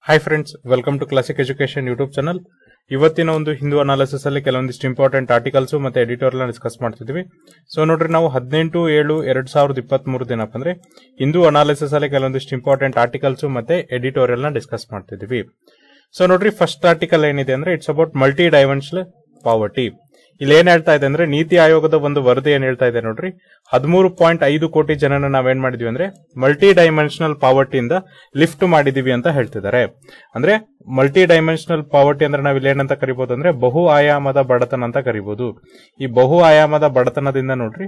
hi friends welcome to classic education YouTube channel ಇವತ್ತಿನ ಒಂದು Hindu analysis ಅಲ್ಲಿ ಕೆಲವೊಂದಿಷ್ಟು ಇಂಪಾರ್ಟೆಂಟ್ ಆರ್ಟಿಕಲ್ಸ್ ಮತ್ತೆ ಎಡಿಟೋರಿಯಲ್ ಡಿಸ್ಕಸ್ ಮಾಡ್ತಿದ್ವಿ ಸೊ ನೋಡ್ರಿ ನಾವು ಹದಿನೆಂಟು ಏಳು ಎರಡ್ ಸಾವಿರದ ಇಪ್ಪತ್ತ್ ಮೂರು ಏನಪ್ಪ ಅಂದ್ರೆ ಹಿಂದೂ ಅನಾಲಿಸಿಸ್ ಅಲ್ಲಿ ಕೆಲವೊಂದಿಷ್ಟು ಇಂಪಾರ್ಟೆಂಟ್ ಆರ್ಟಿಕಲ್ಸ್ ಮತ್ತೆ ಎಡಿಟೋರಿಯಲ್ ನ ಡಿಸ್ಕಸ್ ಮಾಡ್ತಿದ್ವಿ ಸೊ ನೋಡ್ರಿ ಫಸ್ಟ್ ಆರ್ಟಿಕಲ್ ಏನಿದೆ ಅಂದ್ರೆ it's about multi dimensional poverty ಇಲ್ಲಿ ಏನ್ ಹೇಳ್ತಾ ಇದೆ ಅಂದ್ರೆ ನೀತಿ ಆಯೋಗದ ಒಂದು ವರದಿ ಏನ್ ಹೇಳ್ತಾ ಇದೆ ನೋಡ್ರಿ ಹದಿಮೂರು ಪಾಯಿಂಟ್ ಐದು ಕೋಟಿ ಜನನ ನಾವೇನ್ ಮಾಡಿದ್ವಿ ಅಂದ್ರೆ ಮಲ್ಟಿ ಡೈಮೆನ್ಷನಲ್ ಪಾವರ್ಟಿಯಿಂದ ಲಿಫ್ಟ್ ಮಾಡಿದೀವಿ ಅಂತ ಹೇಳ್ತಿದ್ದಾರೆ ಅಂದ್ರೆ ಮಲ್ಟಿ ಡೈಮೆನ್ಷನಲ್ ಪಾವರ್ಟಿ ಅಂದ್ರೆ ನಾವ್ ಇಲ್ಲಿ ಏನಂತ ಕರಿಬಹುದು ಅಂದ್ರೆ ಬಹು ಆಯಾಮದ ಬಡತನ ಅಂತ ಕರಿಬಹುದು ಈ ಬಹು ಆಯಾಮದ ಬಡತನದಿಂದ ನೋಡ್ರಿ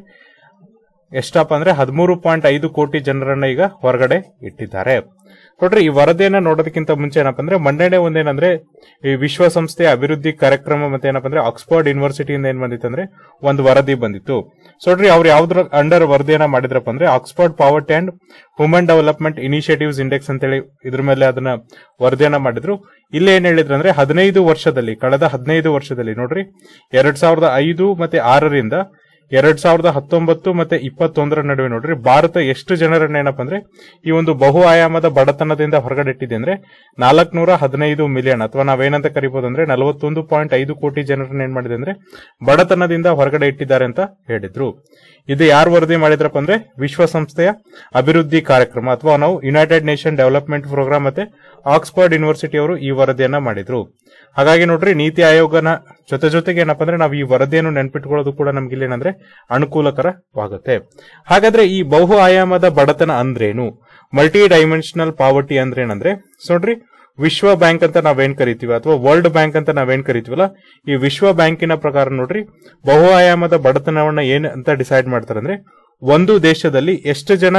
ಎಷ್ಟಪ್ಪ ಅಂದ್ರೆ ಹದಿಮೂರು ಪಾಯಿಂಟ್ ಐದು ಕೋಟಿ ಜನರನ್ನ ಈಗ ಹೊರಗಡೆ ಇಟ್ಟಿದ್ದಾರೆ ನೋಡ್ರಿ ಈ ವರದಿಯನ್ನ ನೋಡೋದಕ್ಕಿಂತ ಮುಂಚೆ ಏನಪ್ಪ ಅಂದ್ರೆ ಮೊನ್ನೆನೆ ಒಂದೇನಂದ್ರೆ ಈ ವಿಶ್ವಸಂಸ್ಥೆಯ ಅಭಿವೃದ್ಧಿ ಕಾರ್ಯಕ್ರಮ ಮತ್ತೆ ಏನಪ್ಪ ಅಂದ್ರೆ ಆಕ್ಸ್ಫರ್ಡ್ ಯೂನಿವರ್ಸಿಟಿಯಿಂದ ಏನ್ ಬಂದಿತ್ತು ಅಂದ್ರೆ ಒಂದು ವರದಿ ಬಂದಿತ್ತು ಸೊ ನೋಡ್ರಿ ಅವ್ರು ಯಾವ್ದ್ರ ಅಂಡರ್ ವರದಿಯನ್ನ ಮಾಡಿದ್ರಪ್ಪ ಅಂದ್ರೆ Oxford poverty and human development initiatives index ಅಂತೇಳಿ ಇದ್ರ ಮೇಲೆ ಅದನ್ನ ವರದಿಯನ್ನ ಮಾಡಿದ್ರು ಇಲ್ಲಿ ಏನ್ ಹೇಳಿದ್ರು ಅಂದ್ರೆ ಹದಿನೈದು ವರ್ಷದಲ್ಲಿ ಕಳೆದ ಹದಿನೈದು ವರ್ಷದಲ್ಲಿ ನೋಡ್ರಿ ಎರಡ್ ಸಾವಿರದ ಐದು ಮತ್ತೆ ಆರರಿಂದ ಎರಡ್ ಸಾವಿರದ ಹತ್ತೊಂಬತ್ತು ಮತ್ತೆ ಇಪ್ಪತ್ತೊಂದರ ನಡುವೆ ನೋಡ್ರಿ ಭಾರತ ಎಷ್ಟು ಜನರನ್ನ ಏನಪ್ಪ ಅಂದ್ರೆ ಈ ಒಂದು ಬಹು ಆಯಾಮದ ಬಡತನದಿಂದ ಹೊರಗಡೆ ಇಟ್ಟಿದೆ ಅಂದ್ರೆ ನಾಲ್ಕನೂರ ಹದಿನೈದು ಮಿಲಿಯನ್ ಅಥವಾ ನಾವೇನಂತ ಕರಿಬಹುದು ಅಂದ್ರೆ ನಲವತ್ತೊಂದು ಪಾಯಿಂಟ್ ಐದು ಕೋಟಿ ಜನರನ್ನ ಏನ್ ಮಾಡಿದೆ ಅಂದ್ರೆ ಬಡತನದಿಂದ ಹೊರಗಡೆ ಇಟ್ಟಿದ್ದಾರೆ ಅಂತ ಹೇಳಿದ್ರು ಇದು ಯಾರು ವರದಿ ಮಾಡಿದ್ರಪ್ಪ ಅಂದ್ರೆ ವಿಶ್ವಸಂಸ್ಥೆಯ ಅಭಿವೃದ್ಧಿ ಕಾರ್ಯಕ್ರಮ ಅಥವಾ ನಾವು ಯುನೈಟೆಡ್ ನೇಷನ್ ಡೆವಲಪ್ಮೆಂಟ್ ಪ್ರೋಗ್ರಾಮ್ ಮತ್ತೆ ಆಕ್ಸ್ಫರ್ಡ್ ಯೂನಿವರ್ಸಿಟಿ ಅವರು ಈ ವರದಿಯನ್ನ ಮಾಡಿದ್ರು ಹಾಗಾಗಿ ನೋಡ್ರಿ ನೀತಿ ಆಯೋಗನ ಜೊತೆ ಜೊತೆಗೆ ಏನಪ್ಪ ಅಂದ್ರೆ ನಾವು ಈ ವರದಿಯನ್ನು ನೆನ್ಪಿಟ್ಕೊಳ್ಳೋದು ಕೂಡ ನಮ್ಗೆ ಇಲ್ಲಿ ಏನಂದ್ರೆ ಅನುಕೂಲಕರವಾಗುತ್ತೆ ಹಾಗಾದ್ರೆ ಈ ಬಹು ಆಯಾಮದ ಬಡತನ ಅಂದ್ರೇನು ಮಲ್ಟಿ ಡೈಮೆನ್ಷನಲ್ ಪಾವರ್ಟಿ ಅಂದ್ರೆ ಏನಂದ್ರೆ ಸೊ ನೋಡ್ರಿ ವಿಶ್ವ ಬ್ಯಾಂಕ್ ಅಂತ ನಾವೇನ್ ಕರಿತೀವಿ ಅಥವಾ ವರ್ಲ್ಡ್ ಬ್ಯಾಂಕ್ ಅಂತ ನಾವೇನ್ ಕರಿತೀವಲ್ಲ ಈ ವಿಶ್ವ ಬ್ಯಾಂಕಿನ ಪ್ರಕಾರ ನೋಡ್ರಿ ಬಹು ಆಯಾಮದ ಬಡತನವನ್ನ ಏನ್ ಅಂತ ಡಿಸೈಡ್ ಮಾಡ್ತಾರೆ ಅಂದ್ರೆ ಒಂದು ದೇಶದಲ್ಲಿ ಎಷ್ಟು ಜನ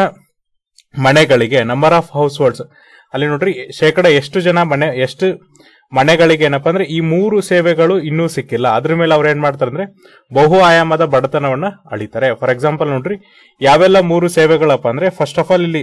ಮನೆಗಳಿಗೆ ನಂಬರ್ ಆಫ್ ಹೌಸ್ ಹೋಲ್ಡ್ಸ್ ಅಲ್ಲಿ ನೋಡ್ರಿ ಶೇಕಡ ಎಷ್ಟು ಜನ ಮನೆ ಎಷ್ಟು ಮನೆಗಳಿಗೆ ಏನಪ್ಪಾ ಅಂದ್ರೆ ಈ ಮೂರು ಸೇವೆಗಳು ಇನ್ನೂ ಸಿಕ್ಕಿಲ್ಲ ಅದ್ರ ಮೇಲೆ ಅವ್ರು ಏನ್ ಮಾಡ್ತಾರೆ ಅಂದ್ರೆ ಬಹು ಆಯಾಮದ ಬಡತನವನ್ನ ಅಳಿತಾರೆ ಫಾರ್ ಎಕ್ಸಾಂಪಲ್ ನೋಡ್ರಿ ಯಾವೆಲ್ಲ ಮೂರು ಸೇವೆಗಳಪ್ಪ ಅಂದ್ರೆ ಫಸ್ಟ್ ಆಫ್ ಆಲ್ ಇಲ್ಲಿ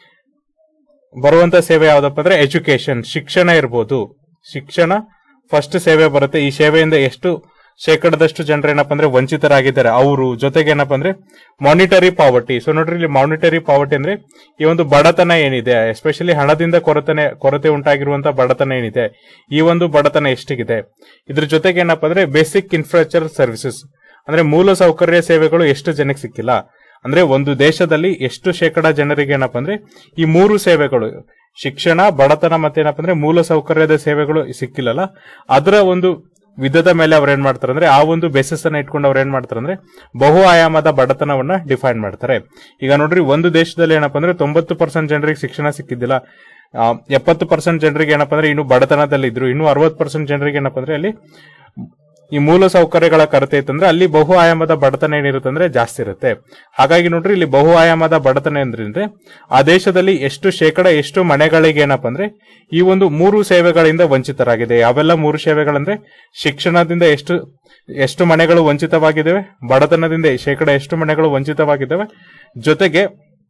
ಬರುವಂತ ಸೇವೆ ಯಾವ್ದಪ್ಪ ಅಂದ್ರೆ ಎಜುಕೇಶನ್ ಶಿಕ್ಷಣ ಇರ್ಬೋದು ಶಿಕ್ಷಣ ಫಸ್ಟ್ ಸೇವೆ ಬರುತ್ತೆ ಈ ಸೇವೆಯಿಂದ ಎಷ್ಟು ಶೇಕಡದಷ್ಟು ಜನರು ಏನಪ್ಪ ಅಂದ್ರೆ ವಂಚಿತರಾಗಿದ್ದಾರೆ ಅವರು ಜೊತೆಗೆ ಏನಪ್ಪ ಅಂದ್ರೆ ಮಾನಿಟರಿ ಪಾವರ್ಟಿ ಸೊ ನೋಡ್ರಿ ಇಲ್ಲಿ ಮಾನಿಟರಿ ಪಾವರ್ಟಿ ಅಂದ್ರೆ ಈ ಒಂದು ಬಡತನ ಏನಿದೆ ಎಸ್ಪೆಷಲಿ ಹಣದಿಂದ ಕೊರತೆ ಕೊರತೆ ಉಂಟಾಗಿರುವಂತಹ ಬಡತನ ಏನಿದೆ ಈ ಒಂದು ಬಡತನ ಎಷ್ಟಿಗಿದೆ ಇದ್ರ ಜೊತೆಗೆ ಏನಪ್ಪ ಅಂದ್ರೆ ಬೇಸಿಕ್ ಇನ್ಫ್ರಾಸ್ಟ್ರಕ್ಚರ್ ಸರ್ವಿಸಸ್ ಅಂದ್ರೆ ಮೂಲ ಸೌಕರ್ಯ ಸೇವೆಗಳು ಎಷ್ಟು ಜನಕ್ಕೆ ಸಿಕ್ಕಿಲ್ಲ ಅಂದ್ರೆ ಒಂದು ದೇಶದಲ್ಲಿ ಎಷ್ಟು ಶೇಕಡ ಜನರಿಗೆ ಏನಪ್ಪ ಅಂದ್ರೆ ಈ ಮೂರು ಸೇವೆಗಳು ಶಿಕ್ಷಣ ಬಡತನ ಮತ್ತೆ ಏನಪ್ಪ ಅಂದ್ರೆ ಮೂಲ ಸೌಕರ್ಯದ ಸೇವೆಗಳು ಸಿಕ್ಕಿಲ್ಲಲ್ಲ ಅದರ ಒಂದು ವಿಧದ ಮೇಲೆ ಅವ್ರು ಏನ್ ಮಾಡ್ತಾರೆ ಅಂದ್ರೆ ಆ ಒಂದು ಬೇಸಿಸ್ ಅನ್ನ ಇಟ್ಕೊಂಡು ಅವ್ರು ಏನ್ ಮಾಡ್ತಾರೆ ಅಂದ್ರೆ ಬಹು ಆಯಾಮದ ಬಡತನವನ್ನ ಡಿಫೈನ್ ಮಾಡ್ತಾರೆ ಈಗ ನೋಡ್ರಿ ಒಂದು ದೇಶದಲ್ಲಿ ಏನಪ್ಪ ಅಂದ್ರೆ ತೊಂಬತ್ತು ಪರ್ಸೆಂಟ್ ಜನರಿಗೆ ಶಿಕ್ಷಣ ಸಿಕ್ಕಿದ್ದಿಲ್ಲ ಆ, ಎಪ್ಪತ್ತು ಪರ್ಸೆಂಟ್ ಜನರಿಗೆ ಏನಪ್ಪ ಅಂದ್ರೆ ಇನ್ನು ಬಡತನದಲ್ಲಿ ಇದ್ರು ಇನ್ನು ಅರವತ್ತು ಪರ್ಸೆಂಟ್ ಜನರಿಗೆ ಏನಪ್ಪ ಅಂದ್ರೆ ಅಲ್ಲಿ ಈ ಮೂಲ ಸೌಕರ್ಯಗಳ ಕೊರತೆ ಇತ್ತಂದ್ರೆ ಅಲ್ಲಿ ಬಹು ಆಯಾಮದ ಬಡತನ ಏನಿರುತ್ತೆ ಅಂದ್ರೆ ಜಾಸ್ತಿ ಇರುತ್ತೆ ಹಾಗಾಗಿ ನೋಡ್ರಿ ಇಲ್ಲಿ ಬಹು ಆಯಾಮದ ಬಡತನ ಅಂದ್ರೆ ಆ ದೇಶದಲ್ಲಿ ಎಷ್ಟು ಶೇಕಡ ಎಷ್ಟು ಮನೆಗಳಿಗೆ ಏನಪ್ಪ ಅಂದ್ರೆ ಈ ಒಂದು ಮೂರು ಸೇವೆಗಳಿಂದ ವಂಚಿತರಾಗಿದೆ ಯಾವೆಲ್ಲ ಮೂರು ಸೇವೆಗಳಂದ್ರೆ ಶಿಕ್ಷಣದಿಂದ ಎಷ್ಟು ಎಷ್ಟು ಮನೆಗಳು ವಂಚಿತವಾಗಿದ್ದಾವೆ ಬಡತನದಿಂದ ಶೇಕಡ ಎಷ್ಟು ಮನೆಗಳು ವಂಚಿತವಾಗಿದ್ದಾವೆ ಜೊತೆಗೆ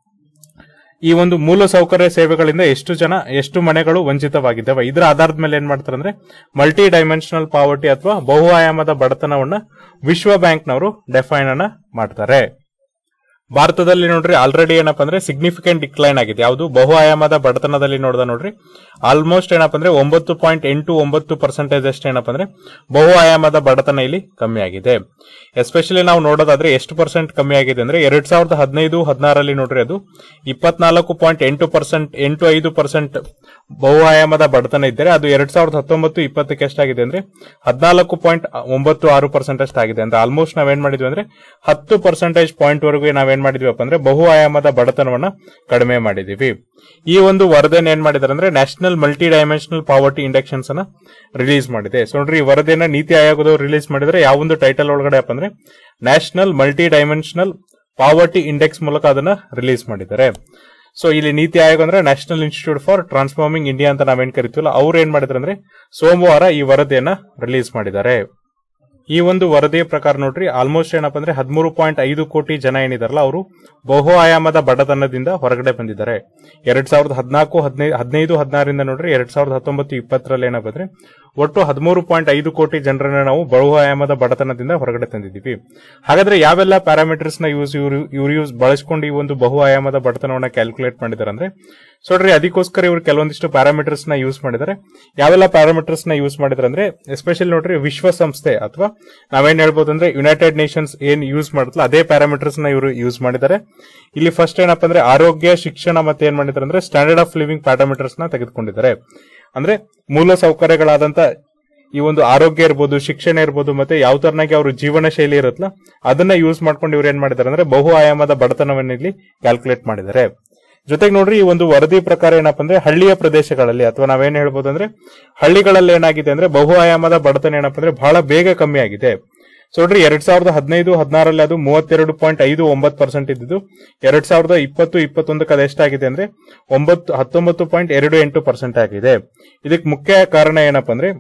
ಈ ಒಂದು ಮೂಲ ಸೌಕರ್ಯ ಸೇವೆಗಳಿಂದ ಎಷ್ಟು ಜನ ಎಷ್ಟು ಮನೆಗಳು ವಂಚಿತವಾಗಿದ್ದಾವೆ ಇದರ ಆಧಾರದ ಮೇಲೆ ಏನ್ ಮಾಡ್ತಾರೆ ಅಂದ್ರೆ ಮಲ್ಟಿ ಡೈಮೆನ್ಷನಲ್ ಪಾವರ್ಟಿ ಅಥವಾ ಬಹು ಆಯಾಮದ ಬಡತನವನ್ನ ವಿಶ್ವ ಬ್ಯಾಂಕ್ನವರು ಡೆಫೈನ್ ಅನ್ನ ಮಾಡ್ತಾರೆ ಭಾರತದಲ್ಲಿ ನೋಡ್ರಿ ಆಲ್ರೆಡಿ ಏನಪ್ಪ ಅಂದ್ರೆ ಸಿಗ್ನಿಫಿಕೆಂಟ್ ಡಿಕ್ಲೈನ್ ಆಗಿದೆ ಯಾವುದು ಬಹು ಆಯಾಮದ ಬಡತನದಲ್ಲಿ ನೋಡ್ದ ನೋಡ್ರಿ ಆಲ್ಮೋಸ್ಟ್ ಏನಪ್ಪ ಅಂದ್ರೆ ಒಂಬತ್ತು ಪಾಯಿಂಟ್ ಎಂಟು ಒಂಬತ್ತು ಪರ್ಸೆಂಟೇಜ್ ಅಷ್ಟು ಏನಪ್ಪ ಅಂದ್ರೆ ಬಹು ಆಯಾಮದ ಬಡತನ ಇಲ್ಲಿ ಕಮ್ಮಿ ಆಗಿದೆ ಎಸ್ಪೆಷಲಿ ನಾವು ನೋಡೋದಾದ್ರೆ ಎಷ್ಟು ಪರ್ಸೆಂಟ್ ಕಮ್ಮಿ ಆಗಿದೆ ಅಂದ್ರೆ ಎರಡ್ ಸಾವಿರದ ಹದಿನೈದು ಹದಿನಾರಲ್ಲಿ ನೋಡ್ರಿ ಅದು ಇಪ್ಪತ್ನಾಲ್ಕು ಪಾಯಿಂಟ್ ಎಂಟು ಪರ್ಸೆಂಟ್ ಎಂಟು ಐದು ಪರ್ಸೆಂಟ್ ಬಹು ಆಯಾಮದ ಬಡತನ ಇದ್ದರೆ ಅದು ಎರಡ್ ಸಾವಿರದ ಹತ್ತೊಂಬತ್ತು ಇಪ್ಪತ್ತಕ್ಕೆ ಎಷ್ಟಾಗಿದೆ ಅಂದ್ರೆ ಹದಿನಾಲ್ಕು ಪಾಯಿಂಟ್ ಒಂಬತ್ತು ಆರು ಪರ್ಸೆಂಟ್ ಅಷ್ಟಾಗಿದೆ ಅಂದ್ರೆ ಆಲ್ಮೋಸ್ಟ್ ನಾವೇನ್ ಮಾಡಿದ್ವಿ ಅಂದ್ರೆ ಹತ್ತು ಪರ್ಸೆಂಟೇಜ್ ಪಾಯಿಂಟ್ ವರೆಗೂ ನಾವೇನ್ ಮಾಡಿದ್ವಿಪ್ಪ ಅಂದ್ರೆ ಬಹು ಆಯಾಮದ ಬಡತನವನ್ನ ಕಡಿಮೆ ಮಾಡಿದೀವಿ ಈ ಒಂದು ವರದಿಯನ್ನು ಏನ್ ಮಾಡಿದಾರೆ ಅಂದ್ರೆ national multi dimensional poverty inductions ಅನ್ನ ರಿಲೀಸ್ ಮಾಡಿದೆ ಸೊ ನೋಡ್ರಿ ಈ ವರದಿಯನ್ನ ನೀತಿ ಆಯೋಗದವರು ರಿಲೀಸ್ ಮಾಡಿದ್ರೆ ಯಾವ ಒಂದು ಟೈಟಲ್ ಒಳಗಡೆ ಅಪ್ಪ ಅಂದ್ರೆ national multi dimensional poverty index ಮೂಲಕ ಅದನ್ನ ರಿಲೀಸ್ ಮಾಡಿದ್ದಾರೆ ಸೊ ಇಲ್ಲಿ ನೀತಿ ಆಯೋಗ ಅಂದ್ರೆ national institute for transforming India ಅಂತ ನಾವೇನ್ ಕರಿತೀವಲ್ಲ ಅವ್ರು ಏನ್ ಮಾಡಿದ್ರು ಅಂದ್ರೆ ಸೋಮವಾರ ಈ ವರದಿಯನ್ನ ರಿಲೀಸ್ ಮಾಡಿದ್ದಾರೆ ಈ ಒಂದು ವರದಿಯ ಪ್ರಕಾರ ನೋಡ್ರಿ ಆಲ್ಮೋಸ್ಟ್ ಏನಪ್ಪ ಅಂದ್ರೆ ಹದಿಮೂರು ಪಾಯಿಂಟ್ ಐದು ಕೋಟಿ ಜನ ಏನಿದಾರಲ್ಲ ಅವರು ಬಹು ಆಯಾಮದ ಬಡತನದಿಂದ ಹೊರಗಡೆ ಬಂದಿದ್ದಾರೆ ಎರಡ್ ಸಾವಿರದ ಹದಿನಾಲ್ಕು ಹದಿನೈದು ಹದಿನೈದು ಹದಿನಾರರಿಂದ ನೋಡ್ರಿ ಎರಡ್ ಸಾವಿರದ ಹತ್ತೊಂಬತ್ತು ಇಪ್ಪತ್ತರಲ್ಲಿ ಏನಪ್ಪ ಅಂದ್ರೆ ಒಟ್ಟು ಹದಿಮೂರು ಪಾಯಿಂಟ್ ಐದು ಕೋಟಿ ಜನರನ್ನ ನಾವು ಬಹು ಆಯಾಮದ ಬಡತನದಿಂದ ಹೊರಗಡೆ ತಂದಿದ್ದೀವಿ ಹಾಗಾದ್ರೆ ಯಾವೆಲ್ಲ ಪ್ಯಾರಾಮೀಟರ್ಸ್ ನ ಯೂಸ್ ಇವರು ಇವ್ರು ಯೂಸ್ ಬಳಸ್ಕೊಂಡು ಈ ಒಂದು ಬಹು ಆಯಾಮದ ಬಡತನವನ್ನ ಕ್ಯಾಲ್ಕುಲೇಟ್ ಮಾಡಿದ್ದಾರೆ ಅಂದ್ರೆ ಸೊ ನೋಡ್ರಿ ಅದಕ್ಕೋಸ್ಕರ ಇವರು ಕೆಲವೊಂದಿಷ್ಟು ಪ್ಯಾರಾಮೀಟರ್ಸ್ ನ ಯೂಸ್ ಮಾಡಿದ್ದಾರೆ ಯಾವೆಲ್ಲ ಪ್ಯಾರಾಮೀಟರ್ಸ್ ನ ಯೂಸ್ ಮಾಡಿದ್ದಾರೆ ಅಂದ್ರೆ ಎಸ್ಪೆಷಲಿ ನೋಡ್ರಿ ವಿಶ್ವಸಂಸ್ಥೆ ಅಥವಾ ನಾವೇನ್ ಹೇಳ್ಬೋದು ಅಂದ್ರೆ ಯುನೈಟೆಡ್ ನೇಷನ್ಸ್ ಏನ್ ಯೂಸ್ ಮಾಡುತ್ತಲ್ಲ ಅದೇ ಪ್ಯಾರಾಮೀಟರ್ಸ್ ನ ಇವರು ಯೂಸ್ ಮಾಡಿದ್ದಾರೆ ಇಲ್ಲಿ ಫಸ್ಟ್ ಏನಪ್ಪ ಅಂದ್ರೆ ಆರೋಗ್ಯ ಶಿಕ್ಷಣ ಮತ್ತೆ ಏನ್ ಮಾಡಿದ್ದಾರೆ ಅಂದ್ರೆ ಸ್ಟ್ಯಾಂಡರ್ಡ್ ಆಫ್ ಲಿವಿಂಗ್ ಪ್ಯಾರಾಮೀಟರ್ಸ್ ನ ತೆಗೆದುಕೊಂಡಿದ್ದಾರೆ ಅಂದ್ರೆ ಮೂಲ ಸೌಕರ್ಯಗಳಾದಂತ ಈ ಒಂದು ಆರೋಗ್ಯ ಇರ್ಬೋದು ಶಿಕ್ಷಣ ಇರ್ಬೋದು ಮತ್ತೆ ಯಾವ ತರನಾಗಿ ಅವ್ರ ಜೀವನ ಶೈಲಿ ಇರುತ್ತಲ್ಲ ಅದನ್ನ ಯೂಸ್ ಮಾಡ್ಕೊಂಡು ಇವ್ರು ಏನ್ ಮಾಡಿದ್ದಾರೆ ಅಂದ್ರೆ ಬಹು ಆಯಾಮದ ಬಡತನವನ್ನು ಇಲ್ಲಿ ಕ್ಯಾಲ್ಕುಲೇಟ್ ಮಾಡಿದ್ದಾರೆ ಜೊತೆಗೆ ನೋಡ್ರಿ ಈ ಒಂದು ವರದಿ ಪ್ರಕಾರ ಏನಪ್ಪ ಅಂದ್ರೆ ಹಳ್ಳಿಯ ಪ್ರದೇಶಗಳಲ್ಲಿ ಅಥವಾ ನಾವೇನ್ ಹೇಳ್ಬೋದು ಅಂದ್ರೆ ಹಳ್ಳಿಗಳಲ್ಲಿ ಏನಾಗಿದೆ ಅಂದ್ರೆ ಬಹು ಆಯಾಮದ ಬಡತನ ಏನಪ್ಪ ಅಂದ್ರೆ ಬಹಳ ಬೇಗ ಕಮ್ಮಿ ಆಗಿದೆ ಸೊ ನೋಡ್ರಿ ಎರಡ್ ಸಾವಿರದ ಹದಿನೈದು ಹದಿನಾರಲ್ಲಿ ಅದು ಮೂವತ್ತೆರಡು ಪಾಯಿಂಟ್ ಐದು ಒಂಬತ್ತು ಪರ್ಸೆಂಟ್ ಇದ್ದಿದ್ದು ಎರಡ್ ಸಾವಿರದ ಇಪ್ಪತ್ತು ಇಪ್ಪತ್ತೊಂದಕ್ಕೆ ಅದೆಷ್ಟಾಗಿದೆ ಅಂದ್ರೆ ಒಂಬತ್ತು ಹತ್ತೊಂಬತ್ತು ಪಾಯಿಂಟ್ ಎರಡು ಎಂಟು ಪರ್ಸೆಂಟ್ ಆಗಿದೆ ಇದಕ್ಕೆ ಮುಖ್ಯ ಕಾರಣ ಏನಪ್ಪ ಅಂದ್ರೆ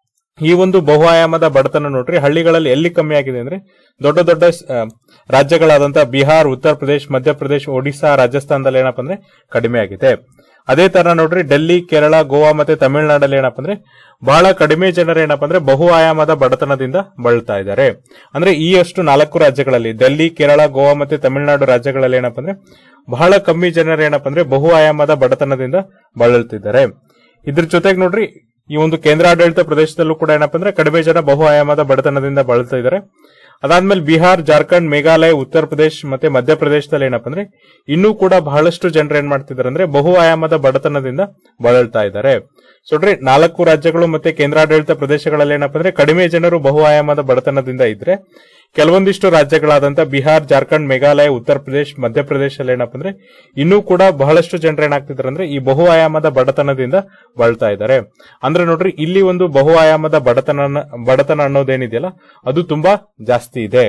ಈ ಒಂದು ಬಹು ಆಯಾಮದ ಬಡತನ ನೋಡ್ರಿ ಹಳ್ಳಿಗಳಲ್ಲಿ ಎಲ್ಲಿ ಕಮ್ಮಿ ಆಗಿದೆ ಅಂದ್ರೆ ದೊಡ್ಡ ದೊಡ್ಡ ಆ, ರಾಜ್ಯಗಳಾದಂತ ಬಿಹಾರ್ ಉತ್ತರ ಪ್ರದೇಶ್ ಮಧ್ಯಪ್ರದೇಶ್ ಒಡಿಶಾ ರಾಜಸ್ಥಾನದಲ್ಲಿ ಏನಪ್ಪ ಅಂದ್ರೆ ಕಡಿಮೆ ಆಗಿದೆ ಅದೇ ತರ ನೋಡ್ರಿ ಡೆಲ್ಲಿ ಕೇರಳ ಗೋವಾ ಮತ್ತೆ ತಮಿಳುನಾಡಲ್ಲಿ ಏನಪ್ಪ ಅಂದ್ರೆ ಬಹಳ ಕಡಿಮೆ ಜನರು ಏನಪ್ಪ ಅಂದ್ರೆ ಬಹು ಆಯಾಮದ ಬಡತನದಿಂದ ಬಳಲ್ತಾ ಇದ್ದಾರೆ ಅಂದ್ರೆ ಈ ಅಷ್ಟು ನಾಲ್ಕು ರಾಜ್ಯಗಳಲ್ಲಿ ಡೆಲ್ಲಿ ಕೇರಳ ಗೋವಾ ಮತ್ತೆ ತಮಿಳುನಾಡು ರಾಜ್ಯಗಳಲ್ಲಿ ಏನಪ್ಪ ಅಂದ್ರೆ ಬಹಳ ಕಮ್ಮಿ ಜನರು ಏನಪ್ಪ ಅಂದ್ರೆ ಬಹು ಆಯಾಮದ ಬಡತನದಿಂದ ಬಳಲ್ತಿದ್ದಾರೆ ಇದ್ರ ಜೊತೆಗೆ ನೋಡ್ರಿ ಈ ಒಂದು ಕೇಂದ್ರಾಡಳಿತ ಪ್ರದೇಶದಲ್ಲೂ ಕೂಡ ಏನಪ್ಪ ಅಂದ್ರೆ ಕಡಿಮೆ ಜನ ಬಹು ಆಯಾಮದ ಬಡತನದಿಂದ ಬಳಲ್ತಾ ಇದ್ದಾರೆ ಅದಾದ್ಮೇಲೆ ಬಿಹಾರ್ ಜಾರ್ಖಂಡ್ ಮೇಘಾಲಯ ಉತ್ತರ ಪ್ರದೇಶ್ ಮತ್ತೆ ಮಧ್ಯಪ್ರದೇಶದಲ್ಲಿ ಏನಪ್ಪ ಅಂದ್ರೆ ಇನ್ನೂ ಕೂಡ ಬಹಳಷ್ಟು ಜನರು ಏನ್ ಮಾಡ್ತಿದ್ದಾರೆ ಅಂದ್ರೆ ಬಹು ಆಯಾಮದ ಬಡತನದಿಂದ ಬಳಲ್ತಾ ಇದ್ದಾರೆ ಸೊ ನೋಡ್ರಿ ನಾಲ್ಕು ರಾಜ್ಯಗಳು ಮತ್ತೆ ಕೇಂದ್ರಾಡಳಿತ ಪ್ರದೇಶಗಳಲ್ಲಿ ಏನಪ್ಪ ಅಂದ್ರೆ ಕಡಿಮೆ ಜನರು ಬಹು ಆಯಾಮದ ಬಡತನದಿಂದ ಇದ್ರೆ ಕೆಲವೊಂದಿಷ್ಟು ರಾಜ್ಯಗಳಾದಂತ ಬಿಹಾರ್ ಜಾರ್ಖಂಡ್ ಮೇಘಾಲಯ ಉತ್ತರ ಪ್ರದೇಶ್ ಮಧ್ಯಪ್ರದೇಶದಲ್ಲಿ ಏನಪ್ಪ ಅಂದ್ರೆ ಇನ್ನೂ ಕೂಡ ಬಹಳಷ್ಟು ಜನರು ಏನಾಗ್ತಿದ್ದಾರೆ ಅಂದ್ರೆ ಈ ಬಹು ಆಯಾಮದ ಬಡತನದಿಂದ ಬಳಲ್ತಾ ಇದ್ದಾರೆ ಅಂದ್ರೆ ನೋಡ್ರಿ ಇಲ್ಲಿ ಒಂದು ಬಹು ಆಯಾಮದ ಬಡತನ ಬಡತನ ಅನ್ನೋದೇನಿದೆಯಲ್ಲ ಅದು ತುಂಬಾ ಜಾಸ್ತಿ ಇದೆ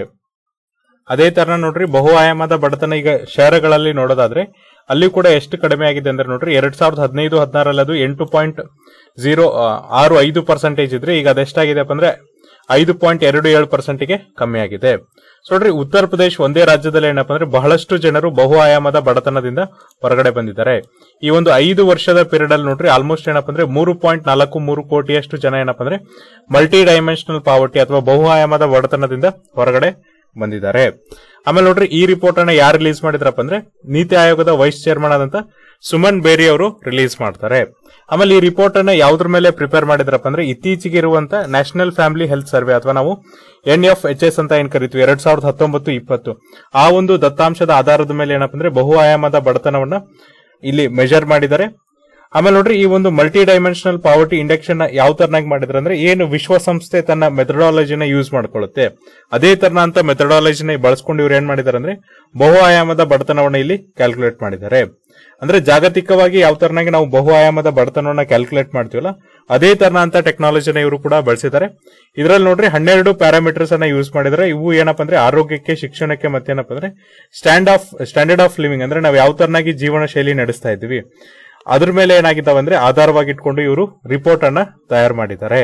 ಅದೇ ತರ ನೋಡ್ರಿ ಬಹು ಆಯಾಮದ ಬಡತನ ಈಗ ಶಹರಗಳಲ್ಲಿ ನೋಡೋದಾದ್ರೆ ಅಲ್ಲಿ ಕೂಡ ಎಷ್ಟು ಕಡಿಮೆ ಆಗಿದೆ ಅಂದ್ರೆ ನೋಡ್ರಿ ಎರಡ್ ಸಾವಿರದ ಹದಿನೈದು ಹದಿನಾರಲ್ಲಿ ಅದು ಎಂಟು ಪಾಯಿಂಟ್ ಜೀರೋ ಆರು ಐದು ಪರ್ಸೆಂಟೇಜ್ ಇದ್ರೆ ಈಗ ಅದೆಷ್ಟಾಗಿದೆಪ್ಪ ಅಂದ್ರೆ ಐದು ಪಾಯಿಂಟ್ ಎರಡು ಏಳು ಪರ್ಸೆಂಟ್ಗೆ ಕಮ್ಮಿ ಆಗಿದೆ ಸೊ ನೋಡ್ರಿ ಉತ್ತರ ಪ್ರದೇಶ್ ಒಂದೇ ರಾಜ್ಯದಲ್ಲಿ ಏನಪ್ಪ ಅಂದ್ರೆ ಬಹಳಷ್ಟು ಜನರು ಬಹು ಆಯಾಮದ ಬಡತನದಿಂದ ಹೊರಗಡೆ ಬಂದಿದ್ದಾರೆ ಈ ಒಂದು ಐದು ವರ್ಷದ ಪೀರಿಯಡ್ ಅಲ್ಲಿ ನೋಡ್ರಿ ಆಲ್ಮೋಸ್ಟ್ ಏನಪ್ಪ ಅಂದ್ರೆ ಮೂರು ಪಾಯಿಂಟ್ ನಾಲ್ಕು ಮೂರು ಕೋಟಿಯಷ್ಟು ಜನ ಏನಪ್ಪ ಅಂದ್ರೆ ಮಲ್ಟಿ ಡೈಮೆನ್ಷನಲ್ ಪಾವರ್ಟಿ ಅಥವಾ ಬಹು ಆಯಾಮದ ಬಡತನದಿಂದ ಹೊರಗಡೆ ಬಂದಿದ್ದಾರೆ ಆಮೇಲೆ ನೋಡ್ರಿ ಈ ರಿಪೋರ್ಟ್ ಅನ್ನ ಯಾರು ರಿಲೀಸ್ ಮಾಡಿದ್ರಪ್ಪ ಅಂದ್ರೆ ನೀತಿ ಆಯೋಗದ ವೈಸ್ ಚೇರ್ಮನ್ ಆದಂತ ಸುಮನ್ ಬೇರಿ ಅವರು ರಿಲೀಸ್ ಮಾಡ್ತಾರೆ ಆಮೇಲೆ ಈ ರಿಪೋರ್ಟ್ ಅನ್ನ ಯಾವ್ದ್ರ ಮೇಲೆ ಪ್ರಿಪೇರ್ ಮಾಡಿದ್ರಪ್ಪ ಅಂದ್ರೆ ಇತ್ತೀಚೆಗೆ ಇರುವಂತ ನ್ಯಾಷನಲ್ ಫ್ಯಾಮಿಲಿ ಹೆಲ್ತ್ ಸರ್ವೆ ಅಥವಾ ನಾವು ಎನ್ ಎಫ್ ಎಚ್ ಎಸ್ ಅಂತ ಏನ್ ಕರಿತೀವಿ ಎರಡ್ ಸಾವಿರದ ಹತ್ತೊಂಬತ್ತು ಇಪ್ಪತ್ತು ಆ ಒಂದು ದತ್ತಾಂಶದ ಆಧಾರದ ಮೇಲೆ ಏನಪ್ಪ ಅಂದ್ರೆ ಬಹು ಆಯಾಮದ ಬಡತನವನ್ನ ಇಲ್ಲಿ ಮೆಜರ್ ಮಾಡಿದ್ದಾರೆ ಆಮೇಲೆ ನೋಡ್ರಿ ಈ ಒಂದು ಮಲ್ಟಿ ಡೈಮೆನ್ಷನಲ್ ಪಾವರ್ಟಿ ಇಂಡೆಕ್ಸ್ ನ ಯಾವ ತರನಾಗಿ ಮಾಡಿದ್ರೆ ಅಂದ್ರೆ ಏನು ವಿಶ್ವಸಂಸ್ಥೆ ತನ್ನ ಮೆಥಡಾಲಜಿನ ಯೂಸ್ ಮಾಡ್ಕೊಳ್ಳುತ್ತೆ ಅದೇ ತರನಂತ ಮೆಥಡಾಲಜಿನ ಬಳಸ್ಕೊಂಡು ಇವ್ರು ಏನ್ ಮಾಡಿದ್ದಾರೆ ಅಂದ್ರೆ ಬಹು ಆಯಾಮದ ಬಡತನವನ್ನ ಇಲ್ಲಿ ಕ್ಯಾಲ್ಕುಲೇಟ್ ಮಾಡಿದ್ದಾರೆ ಅಂದ್ರೆ ಜಾಗತಿಕವಾಗಿ ಯಾವ ತರನಾಗಿ ನಾವು ಬಹು ಆಯಾಮದ ಬಡತನವನ್ನ ಕ್ಯಾಲ್ಕುಲೇಟ್ ಮಾಡ್ತೀವಲ್ಲ ಅದೇ ತರನಂತ ಟೆಕ್ನಾಲಜಿನ ಇವರು ಕೂಡ ಬಳಸಿದ್ದಾರೆ ಇದರಲ್ಲಿ ನೋಡ್ರಿ ಹನ್ನೆರಡು ಪ್ಯಾರಾಮೀಟರ್ಸ್ ಅನ್ನ ಯೂಸ್ ಮಾಡಿದ್ರೆ ಇವು ಏನಪ್ಪ ಅಂದ್ರೆ ಆರೋಗ್ಯಕ್ಕೆ ಶಿಕ್ಷಣಕ್ಕೆ ಮತ್ತೇನಪ್ಪ ಅಂದ್ರೆ stand of standard of living ಅಂದ್ರೆ ನಾವು ಯಾವ ತರನಾಗಿ ಜೀವನ ಶೈಲಿ ನಡೆಸ್ತಾ ಇದ್ವಿ ಅದ್ರ ಮೇಲೆ ಏನಾಗಿದ್ದಾವೆ ಅಂದ್ರೆ ಆಧಾರವಾಗಿ ಇಟ್ಕೊಂಡು ಇವರು ರಿಪೋರ್ಟ್ ಅನ್ನ ತಯಾರು ಮಾಡಿದ್ದಾರೆ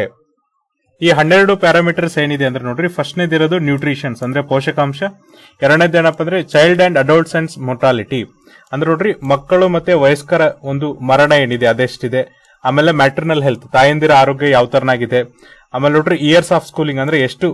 ಈ ಹನ್ನೆರಡು ಪ್ಯಾರಾಮೀಟರ್ಸ್ ಏನಿದೆ ಅಂದ್ರೆ ನೋಡ್ರಿ ಫಸ್ಟ್ನೇದಿರೋದು ನ್ಯೂಟ್ರಿಷನ್ಸ್ ಅಂದ್ರೆ ಪೋಷಕಾಂಶ ಎರಡನೇದು ಏನಪ್ಪ ಅಂದ್ರೆ child and adults and mortality ಅಂದ್ರೆ ನೋಡ್ರಿ ಮಕ್ಕಳು ಮತ್ತೆ ವಯಸ್ಕರ ಒಂದು ಮರಣ ಏನಿದೆ ಅದೆಷ್ಟಿದೆ ಆಮೇಲೆ ಮ್ಯಾಟ್ರಿನಲ್ ಹೆಲ್ತ್ ತಾಯಂದಿರ ಆರೋಗ್ಯ ಯಾವ ತರನಾಗಿದೆ ಆಮೇಲೆ ನೋಡ್ರಿ ಇಯರ್ಸ್ ಆಫ್ ಸ್ಕೂಲಿಂಗ್ ಅಂದ್ರೆ ಎಷ್ಟು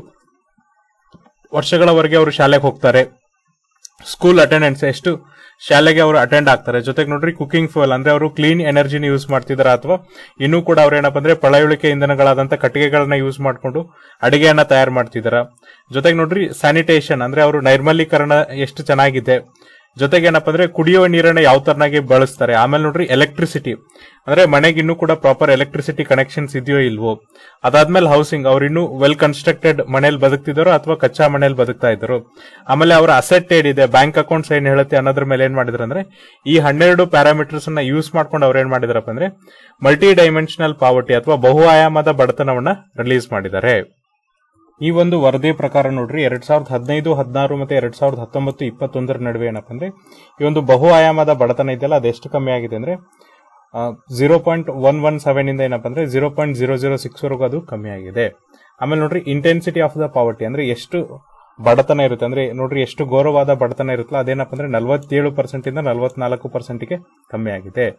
ವರ್ಷಗಳವರೆಗೆ ಅವರು ಶಾಲೆಗೆ ಹೋಗ್ತಾರೆ ಸ್ಕೂಲ್ ಅಟೆಂಡೆನ್ಸ್ ಎಷ್ಟು ಶಾಲೆಗೆ ಅವರು ಅಟೆಂಡ್ ಆಗ್ತಾರೆ ಜೊತೆಗೆ ನೋಡ್ರಿ ಕುಕಿಂಗ್ ಫ್ಯೂಯಲ್ ಅಂದ್ರೆ ಅವರು ಕ್ಲೀನ್ ಎನರ್ಜಿನ ಯೂಸ್ ಮಾಡ್ತಿದಾರ ಅಥವಾ ಇನ್ನೂ ಕೂಡ ಅವ್ರು ಏನಪ್ಪ ಅಂದ್ರೆ ಪಳೆಯುಳಿಕೆ ಇಂಧನಗಳಾದಂತ ಕಟ್ಟಿಗೆಗಳನ್ನ ಯೂಸ್ ಮಾಡ್ಕೊಂಡು ಅಡಿಗೆಯನ್ನ ತಯಾರು ಮಾಡ್ತಿದಾರ ಜೊತೆಗೆ ನೋಡ್ರಿ ಸ್ಯಾನಿಟೇಷನ್ ಅಂದ್ರೆ ಅವರು ನೈರ್ಮಲೀಕರಣ ಎಷ್ಟು ಚೆನ್ನಾಗಿದೆ ಜೊತೆಗೆ ಏನಪ್ಪ ಅಂದ್ರೆ ಕುಡಿಯುವ ನೀರನ್ನ ಯಾವ ತರನಾಗಿ ಬಳಸ್ತಾರೆ ಆಮೇಲೆ ನೋಡ್ರಿ ಎಲೆಕ್ಟ್ರಿಸಿಟಿ ಅಂದ್ರೆ ಮನೆಗೆ ಇನ್ನೂ ಕೂಡ ಪ್ರಾಪರ್ ಎಲೆಕ್ಟ್ರಿಸಿಟಿ ಕನೆಕ್ಷನ್ಸ್ ಇದೆಯೋ ಇಲ್ವೋ ಅದಾದ್ಮೇಲೆ ಹೌಸಿಂಗ್ ಅವ್ರು ಇನ್ನೂ ವೆಲ್ ಕನ್ಸ್ಟ್ರಕ್ಟೆಡ್ ಮನೇಲಿ ಬದುಕ್ತಿದ್ದಾರೋ ಅಥವಾ ಕಚ್ಚಾ ಮನೇಲಿ ಬದುಕ್ತಾ ಇದ್ರು ಆಮೇಲೆ ಅವರ ಅಸೆಟ್ ಏನಿದೆ ಬ್ಯಾಂಕ್ ಅಕೌಂಟ್ಸ್ ಏನ್ ಹೇಳುತ್ತೆ ಅನ್ನೋದ್ರ ಮೇಲೆ ಏನ್ ಮಾಡಿದ್ರು ಅಂದ್ರೆ ಈ ಹನ್ನೆರಡು ಪ್ಯಾರಾಮೀಟರ್ಸ್ ಅನ್ನ ಯೂಸ್ ಮಾಡ್ಕೊಂಡು ಅವ್ರು ಏನ್ ಮಾಡಿದಾರಪ್ಪ ಅಂದ್ರೆ ಮಲ್ಟಿ ಡೈಮೆನ್ಷನಲ್ ಪಾವರ್ಟಿ ಅಥವಾ ಬಹು ಆಯಾಮದ ಬಡತನವನ್ನ ರಿಲೀಸ್ ಮಾಡಿದ್ದಾರೆ ಈ ಒಂದು ವರದಿ ಪ್ರಕಾರ ನೋಡ್ರಿ ಎರಡ್ ಸಾವಿರದ ಹದಿನೈದು ಹದಿನಾರು ಮತ್ತೆ ಎರಡ್ ಸಾವಿರದ ಹತ್ತೊಂಬತ್ತು ಇಪ್ಪತ್ತೊಂದರ ನಡುವೆ ಏನಪ್ಪ ಅಂದ್ರೆ ಈ ಒಂದು ಬಹು ಆಯಾಮದ ಬಡತನ ಇದೆಯಲ್ಲ ಅದೆಷ್ಟು ಕಮ್ಮಿ ಆಗಿದೆ ಅಂದ್ರೆ zero point one one seven ಇಂದ ಏನಪ್ಪ ಅಂದ್ರೆ zero point zero zero six ವರೆಗೂ ಅದು ಕಮ್ಮಿ ಆಗಿದೆ ಆಮೇಲೆ ನೋಡ್ರಿ ಇಂಟೆನ್ಸಿಟಿ ಆಫ್ ದ ಪಾವರ್ಟಿ ಅಂದ್ರೆ ಎಷ್ಟು ಬಡತನ ಇರುತ್ತೆ ಅಂದ್ರೆ ನೋಡ್ರಿ ಎಷ್ಟು ಘೋರವಾದ ಬಡತನ ಇರುತ್ತಲ್ಲ ಅದೇನಪ್ಪ ಅಂದ್ರೆ ನಲವತ್ತೇಳು ಪರ್ಸೆಂಟ್ ಇಂದ ನಲವತ್ನಾಲ್ಕು ಪರ್ಸೆಂಟ್ಗೆ ಕಮ್ಮಿ ಆಗಿದೆ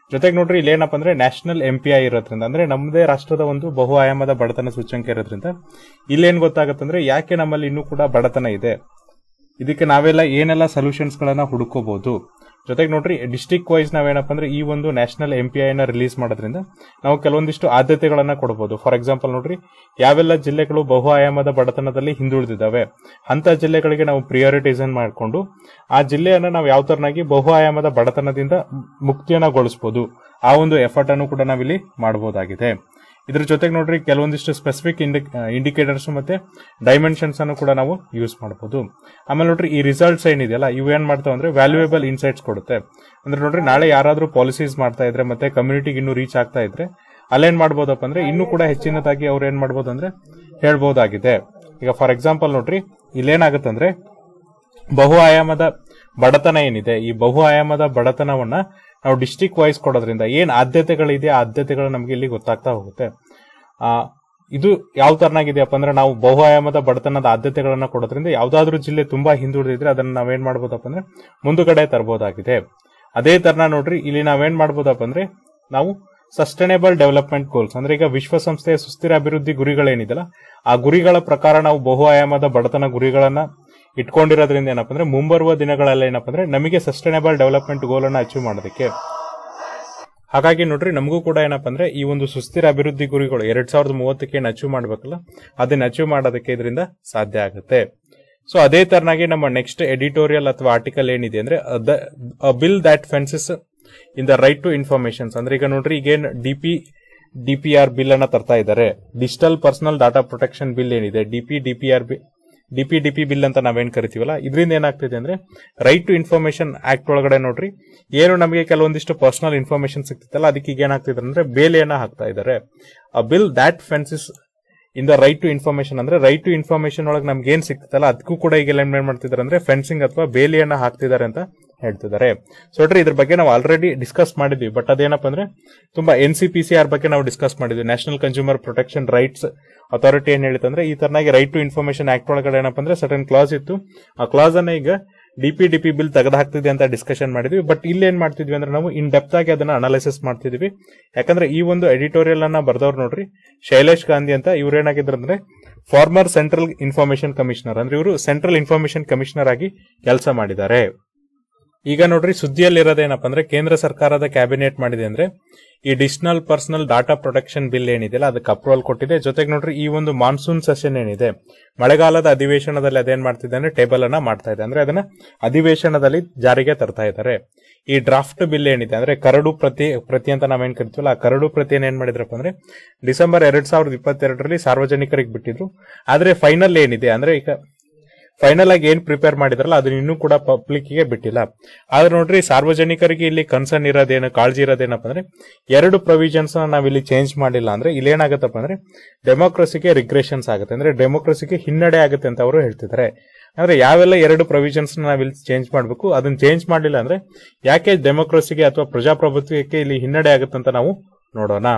ಜೊತೆಗೆ ನೋಡ್ರಿ ಇಲ್ಲಿ ಏನಪ್ಪ ಅಂದ್ರೆ ನ್ಯಾಷನಲ್ ಎಂ ಪಿ ಐ ಇರೋದ್ರಿಂದ ಅಂದ್ರೆ ನಮ್ಮದೇ ರಾಷ್ಟ್ರದ ಒಂದು ಬಹು ಆಯಾಮದ ಬಡತನ ಸೂಚ್ಯಂಕ ಇರೋದ್ರಿಂದ ಇಲ್ಲೇನ್ ಗೊತ್ತಾಗತ್ತಂದ್ರೆ ಯಾಕೆ ನಮ್ಮಲ್ಲಿ ಇನ್ನೂ ಕೂಡ ಬಡತನ ಇದೆ ಇದಕ್ಕೆ ನಾವೆಲ್ಲ ಏನೆಲ್ಲ ಸೊಲ್ಯೂಷನ್ಸ್ ಗಳನ್ನ ಹುಡುಕೋಬಹುದು ಜೊತೆಗೆ ನೋಡ್ರಿ ಡಿಸ್ಟಿಕ್ ವೈಸ್ ನಾವೇನಪ್ಪ ಅಂದ್ರೆ ಈ ಒಂದು ನ್ಯಾಷನಲ್ ಎಂ ಪಿ ಐನ ರಿಲೀಸ್ ಮಾಡೋದ್ರಿಂದ ನಾವು ಕೆಲವೊಂದಿಷ್ಟು ಆದ್ಯತೆಗಳನ್ನ ಕೊಡಬಹುದು ಫಾರ್ ಎಕ್ಸಾಂಪಲ್ ನೋಡ್ರಿ ಯಾವೆಲ್ಲ ಜಿಲ್ಲೆಗಳು ಬಹು ಆಯಾಮದ ಬಡತನದಲ್ಲಿ ಹಿಂದುಳಿದಿದ್ದಾವೆ ಅಂತ ಜಿಲ್ಲೆಗಳಿಗೆ ನಾವು ಪ್ರಿಯಾರಿಟೈಸನ್ ಮಾಡಿಕೊಂಡು ಆ ಜಿಲ್ಲೆಯನ್ನ ನಾವು ಯಾವ ತರನಾಗಿ ಬಹು ಆಯಾಮದ ಬಡತನದಿಂದ ಮುಕ್ತಿಯನ್ನಗೊಳಿಸಬಹುದು ಆ ಒಂದು ಎಫರ್ಟ್ ಅನ್ನು ಕೂಡ ನಾವಿಲ್ಲಿ ಮಾಡಬಹುದಾಗಿದೆ ಇದ್ರ ಜೊತೆಗೆ ನೋಡ್ರಿ ಕೆಲವೊಂದಿಷ್ಟು ಸ್ಪೆಸಿಫಿಕ್ ಇಂಡಿಕೇಟರ್ಸ್ ಮತ್ತೆ ಡೈಮೆನ್ಷನ್ಸ್ ಅನ್ನು ಕೂಡ ನಾವು ಯೂಸ್ ಮಾಡಬಹುದು ಆಮೇಲೆ ನೋಡ್ರಿ ಈ ರಿಸಲ್ಟ್ಸ್ ಏನಿದೆಯಲ್ಲ ಇವು ಏನ್ ಮಾಡ್ತಾವ ಅಂದ್ರೆ ವ್ಯಾಲ್ಯೂಯೇಬಲ್ ಇನ್ಸೈಟ್ಸ್ ಕೊಡುತ್ತೆ ಅಂದ್ರೆ ನೋಡ್ರಿ ನಾಳೆ ಯಾರಾದ್ರೂ ಪಾಲಿಸೀಸ್ ಮಾಡ್ತಾ ಇದ್ರೆ ಮತ್ತೆ ಕಮ್ಯುನಿಟಿಗೆ ಇನ್ನೂ ರೀಚ್ ಆಗ್ತಾ ಇದ್ರೆ ಅಲ್ಲೇನ್ ಮಾಡ್ಬೋದಪ್ಪ ಅಂದ್ರೆ ಇನ್ನೂ ಕೂಡ ಹೆಚ್ಚಿನದಾಗಿ ಅವ್ರು ಏನ್ ಮಾಡ್ಬೋದು ಅಂದ್ರೆ ಹೇಳ್ಬೋದಾಗಿದೆ ಈಗ ಫಾರ್ ಎಕ್ಸಾಂಪಲ್ ನೋಡ್ರಿ ಇಲ್ಲೇನಾಗುತ್ತಂದ್ರೆ ಬಹು ಆಯಾಮದ ಬಡತನ ಏನಿದೆ ಈ ಬಹು ಆಯಾಮದ ಬಡತನವನ್ನ ನಾವು ಡಿಸ್ಟಿಕ್ ವೈಸ್ ಕೊಡೋದ್ರಿಂದ ಏನ್ ಆದ್ಯತೆಗಳಿದೆ ಆ ಆದ್ಯತೆಗಳು ನಮಗೆ ಇಲ್ಲಿ ಗೊತ್ತಾಗ್ತಾ ಹೋಗುತ್ತೆ ಆ ಇದು ಯಾವ ತರನಾಗಿದೆಯಪ್ಪ ಅಂದ್ರೆ ನಾವು ಬಹು ಆಯಾಮದ ಬಡತನದ ಆದ್ಯತೆಗಳನ್ನ ಕೊಡೋದ್ರಿಂದ ಯಾವ್ದಾದ್ರು ಜಿಲ್ಲೆ ತುಂಬಾ ಹಿಂದುಳಿದಿದ್ರೆ ಅದನ್ನ ನಾವೇನ್ ಮಾಡ್ಬೋದಪ್ಪ ಅಂದ್ರೆ ಮುಂದುಗಡೆ ತರಬಹುದಾಗಿದೆ ಅದೇ ತರನ ನೋಡ್ರಿ ಇಲ್ಲಿ ನಾವೇನ್ ಮಾಡ್ಬೋದಪ್ಪ ಅಂದ್ರೆ ನಾವು ಸಸ್ಟೈನೇಬಲ್ ಡೆವಲಪ್ಮೆಂಟ್ ಗೋಲ್ಸ್ ಅಂದ್ರೆ ಈಗ ವಿಶ್ವಸಂಸ್ಥೆಯ ಸುಸ್ಥಿರ ಅಭಿವೃದ್ಧಿ ಗುರಿಗಳೇನಿದೆಯಲ್ಲ ಆ ಗುರಿಗಳ ಪ್ರಕಾರ ನಾವು ಬಹು ಆಯಾಮದ ಬಡತನ ಗುರಿಗಳನ್ನ ಇಟ್ಕೊಂಡಿರೋದ್ರಿಂದ ಏನಪ್ಪ ಅಂದ್ರೆ ಮುಂಬರುವ ದಿನಗಳಲ್ಲಿ ಏನಪ್ಪ ಅಂದ್ರೆ ನಮಗೆ ಸಸ್ಟೈನೇಬಲ್ ಡೆವಲಪ್ಮೆಂಟ್ ಗೋಲ್ ಅನ್ನ ಅಚೀವ್ ಮಾಡೋದಕ್ಕೆ ಹಾಗಾಗಿ ನೋಡ್ರಿ ನಮಗೂ ಕೂಡ ಏನಪ್ಪ ಅಂದ್ರೆ ಈ ಒಂದು ಸುಸ್ಥಿರ ಅಭಿವೃದ್ಧಿ ಗುರಿಗಳು ಎರಡ್ ಸಾವಿರದ ಮೂವತ್ತಕ್ಕೆ ಏನು ಅಚೀವ್ ಮಾಡ್ಬೇಕಲ್ಲ ಅದನ್ನ ಅಚೀವ್ ಮಾಡೋದಕ್ಕೆ ಇದರಿಂದ ಸಾಧ್ಯ ಆಗುತ್ತೆ ಸೊ ಅದೇ ತರನಾಗಿ ನಮ್ಮ ನೆಕ್ಸ್ಟ್ ಎಡಿಟೋರಿಯಲ್ ಅಥವಾ ಆರ್ಟಿಕಲ್ ಏನಿದೆ ಅಂದ್ರೆ bill that fences in the right to informations ಅಂದ್ರೆ ಈಗ ನೋಡ್ರಿ ಈಗೇನ್ ಡಿಪಿ ಡಿಪಿಆರ್ ಬಿಲ್ ಅನ್ನ ತರ್ತಾ ಇದ್ದಾರೆ digital personal data protection bill ಏನಿದೆ DP DPR B DP DP bill ಅಂತ ನಾವೇನ್ ಕರಿತೀವಲ್ಲ ಇದರಿಂದ ಏನಾಗ್ತಿದೆ ಅಂದ್ರೆ ರೈಟ್ ಟು ಇನ್ಫಾರ್ಮೇಶನ್ ಆಕ್ಟ್ ಒಳಗಡೆ ನೋಡ್ರಿ ಏನು ನಮಗೆ ಕೆಲವೊಂದಿಷ್ಟು ಪರ್ಸನಲ್ ಇನ್ಫಾರ್ಮೇಶನ್ ಸಿಗ್ತಿತ್ತಲ್ಲ ಅದಕ್ಕೆ ಈಗ ಏನಾಗ್ತಿದೆ ಅಂದ್ರೆ ಬೇಲೆಯನ್ನ ಹಾಕ್ತಾ ಇದ್ದಾರೆ ಆ bill that fences in the right to information ಅಂದ್ರೆ ರೈಟ್ ಟು ಇನ್ಫಾರ್ಮೇಶನ್ ಒಳಗೆ ನಮ್ಗೆ ಏನ್ ಸಿಗ್ತಲ್ಲ ಅದಕ್ಕೂ ಕೂಡ ಈಗ ಏನ್ ಮಾಡ್ತಿದ್ದಾರೆ ಅಂದ್ರೆ ಫೆನ್ಸಿಂಗ್ ಅಥವಾ ಬೇಲಿಯನ್ನ ಹಾಕ್ತಿದ್ದಾರೆ ಅಂತ ಹೇಳ್ತಿದ್ದಾರೆ ಸೊ ನೋಡ್ರಿ ಇದ್ರ ಬಗ್ಗೆ ನಾವು ಆಲ್ರೆಡಿ ಡಿಸ್ಕಸ್ ಮಾಡಿದ್ವಿ ಬಟ್ ಅದೇನಪ್ಪ ಅಂದ್ರೆ ತುಂಬಾ N C P C R ಬಗ್ಗೆ ನಾವು ಡಿಸ್ಕಸ್ ಮಾಡಿದ್ವಿ national consumer protection rights authority ಏನ್ ಹೇಳಿತಂದ್ರೆ ಈ ತರನಾಗಿ ರೈಟ್ ಟು ಇನ್ಫಾರ್ಮೇಶನ್ ಆಕ್ಟ್ ಒಳಗಡೆ ಏನಪ್ಪ ಅಂದ್ರೆ ಸರ್ಟನ್ ಕ್ಲಾಸ್ ಇತ್ತು ಆ ಕ್ಲಾಸ್ ಅನ್ನ ಈಗ ಡಿಪಿ ಡಿಪಿ ಬಿಲ್ ತೆಗೆದು ಹಾಕ್ತಿದೆ ಅಂತ ಡಿಸ್ಕಷನ್ ಮಾಡಿದ್ವಿ ಬಟ್ ಇಲ್ಲಿ ಏನ್ ಮಾಡ್ತಿದ್ವಿ ಅಂದ್ರೆ ನಾವು ಇನ್ ಡೆಪ್ತ್ ಆಗಿ ಅದನ್ನ ಅನಾಲಿಸಿಸ್ ಮಾಡ್ತಿದ್ವಿ ಯಾಕಂದ್ರೆ ಈ ಒಂದು ಎಡಿಟೋರಿಯಲ್ ಅನ್ನ ಬರ್ದವ್ರು ನೋಡ್ರಿ ಶೈಲೇಶ್ ಗಾಂಧಿ ಅಂತ ಇವ್ರು ಏನಾಗಿದ್ರು ಅಂದ್ರೆ ಫಾರ್ಮರ್ ಸೆಂಟ್ರಲ್ ಇನ್ಫಾರ್ಮೇಶನ್ ಕಮಿಷನರ್ ಅಂದ್ರೆ ಇವರು ಸೆಂಟ್ರಲ್ ಇನ್ಫಾರ್ಮೇಶನ್ ಕಮಿಷನರ್ ಆಗಿ ಕೆಲಸ ಮಾಡಿದ್ದಾರೆ ಈಗ ನೋಡ್ರಿ ಸುದ್ದಿಯಲ್ಲಿರೋದೇನಪ್ಪ ಅಂದ್ರೆ ಕೇಂದ್ರ ಸರ್ಕಾರದ ಕ್ಯಾಬಿನೆಟ್ ಮಾಡಿದೆ ಅಂದ್ರೆ ಈ digital personal data protection bill ಏನಿದೆಯಲ್ಲ ಅದಕ್ಕೆ ಅಪ್ರೂವಲ್ ಕೊಟ್ಟಿದೆ ಜೊತೆಗೆ ನೋಡ್ರಿ ಈ ಒಂದು ಮಾನ್ಸೂನ್ ಸೆಷನ್ ಏನಿದೆ ಮಳೆಗಾಲದ ಅಧಿವೇಶನದಲ್ಲಿ ಅದೇನ್ ಮಾಡ್ತಿದೆ ಅಂದ್ರೆ ಟೇಬಲ್ ಅನ್ನ ಮಾಡ್ತಾ ಇದೆ ಅಂದ್ರೆ ಅದನ್ನ ಅಧಿವೇಶನದಲ್ಲಿ ಜಾರಿಗೆ ತರ್ತಾ ಇದ್ದಾರೆ ಈ ಡ್ರಾಫ್ಟ್ ಬಿಲ್ ಏನಿದೆ ಅಂದ್ರೆ ಕರಡು ಪ್ರತಿ ಪ್ರತಿ ಅಂತ ನಾವೇನ್ ಕರಿತೀವಲ್ಲ ಆ ಕರಡು ಪ್ರತಿಯನ್ನು ಏನ್ ಮಾಡಿದ್ರಪ್ಪ ಅಂದ್ರೆ ಡಿಸೆಂಬರ್ ಎರಡ್ ಸಾವಿರದ ಇಪ್ಪತ್ತೆರಡರಲ್ಲಿ ಸಾರ್ವಜನಿಕರಿಗೆ ಬಿಟ್ಟಿದ್ರು ಆದ್ರೆ ಫೈನಲ್ ಏನಿದೆ ಅಂದ್ರೆ ಈಗ ಫೈನಲ್ ಆಗಿ ಏನ್ ಪ್ರಿಪೇರ್ ಮಾಡಿದ್ರಲ್ಲ ಅದನ್ನ ಇನ್ನೂ ಕೂಡ ಪಬ್ಲಿಕ್ ಗೆ ಬಿಟ್ಟಿಲ್ಲ ಆದ್ರೆ ನೋಡ್ರಿ ಸಾರ್ವಜನಿಕರಿಗೆ ಇಲ್ಲಿ ಕನ್ಸರ್ನ್ ಇರೋದೇನು ಕಾಳಜಿ ಇರೋದೇನಪ್ಪ ಅಂದ್ರೆ ಎರಡು ಪ್ರೊವಿಷನ್ಸ್ ನಾವ್ ಇಲ್ಲಿ ಚೇಂಜ್ ಮಾಡಿಲ್ಲ ಅಂದ್ರೆ ಇಲ್ಲಿ ಏನಾಗತ್ತಪ್ಪ ಅಂದ್ರೆ ಡೆಮೋಕ್ರಸಿಗೆ ರಿಗ್ರೆಷನ್ಸ್ ಆಗುತ್ತೆ ಅಂದ್ರೆ ಡೆಮೋಕ್ರಸಿಗೆ ಹಿನ್ನಡೆ ಆಗುತ್ತೆ ಅಂತ ಅವರು ಹೇಳ್ತಿದ್ದಾರೆ ಅಂದ್ರೆ ಯಾವೆಲ್ಲ ಎರಡು ಪ್ರೊವಿಷನ್ಸ್ ನಾವ್ ಇಲ್ಲಿ ಚೇಂಜ್ ಮಾಡಬೇಕು ಅದನ್ನ ಚೇಂಜ್ ಮಾಡಿಲ್ಲ ಅಂದ್ರೆ ಯಾಕೆ ಡೆಮೋಕ್ರಸಿಗೆ ಅಥವಾ ಪ್ರಜಾಪ್ರಭುತ್ವಕ್ಕೆ ಇಲ್ಲಿ ಹಿನ್ನಡೆ ಆಗುತ್ತೆ ಅಂತ ನಾವು ನೋಡೋಣ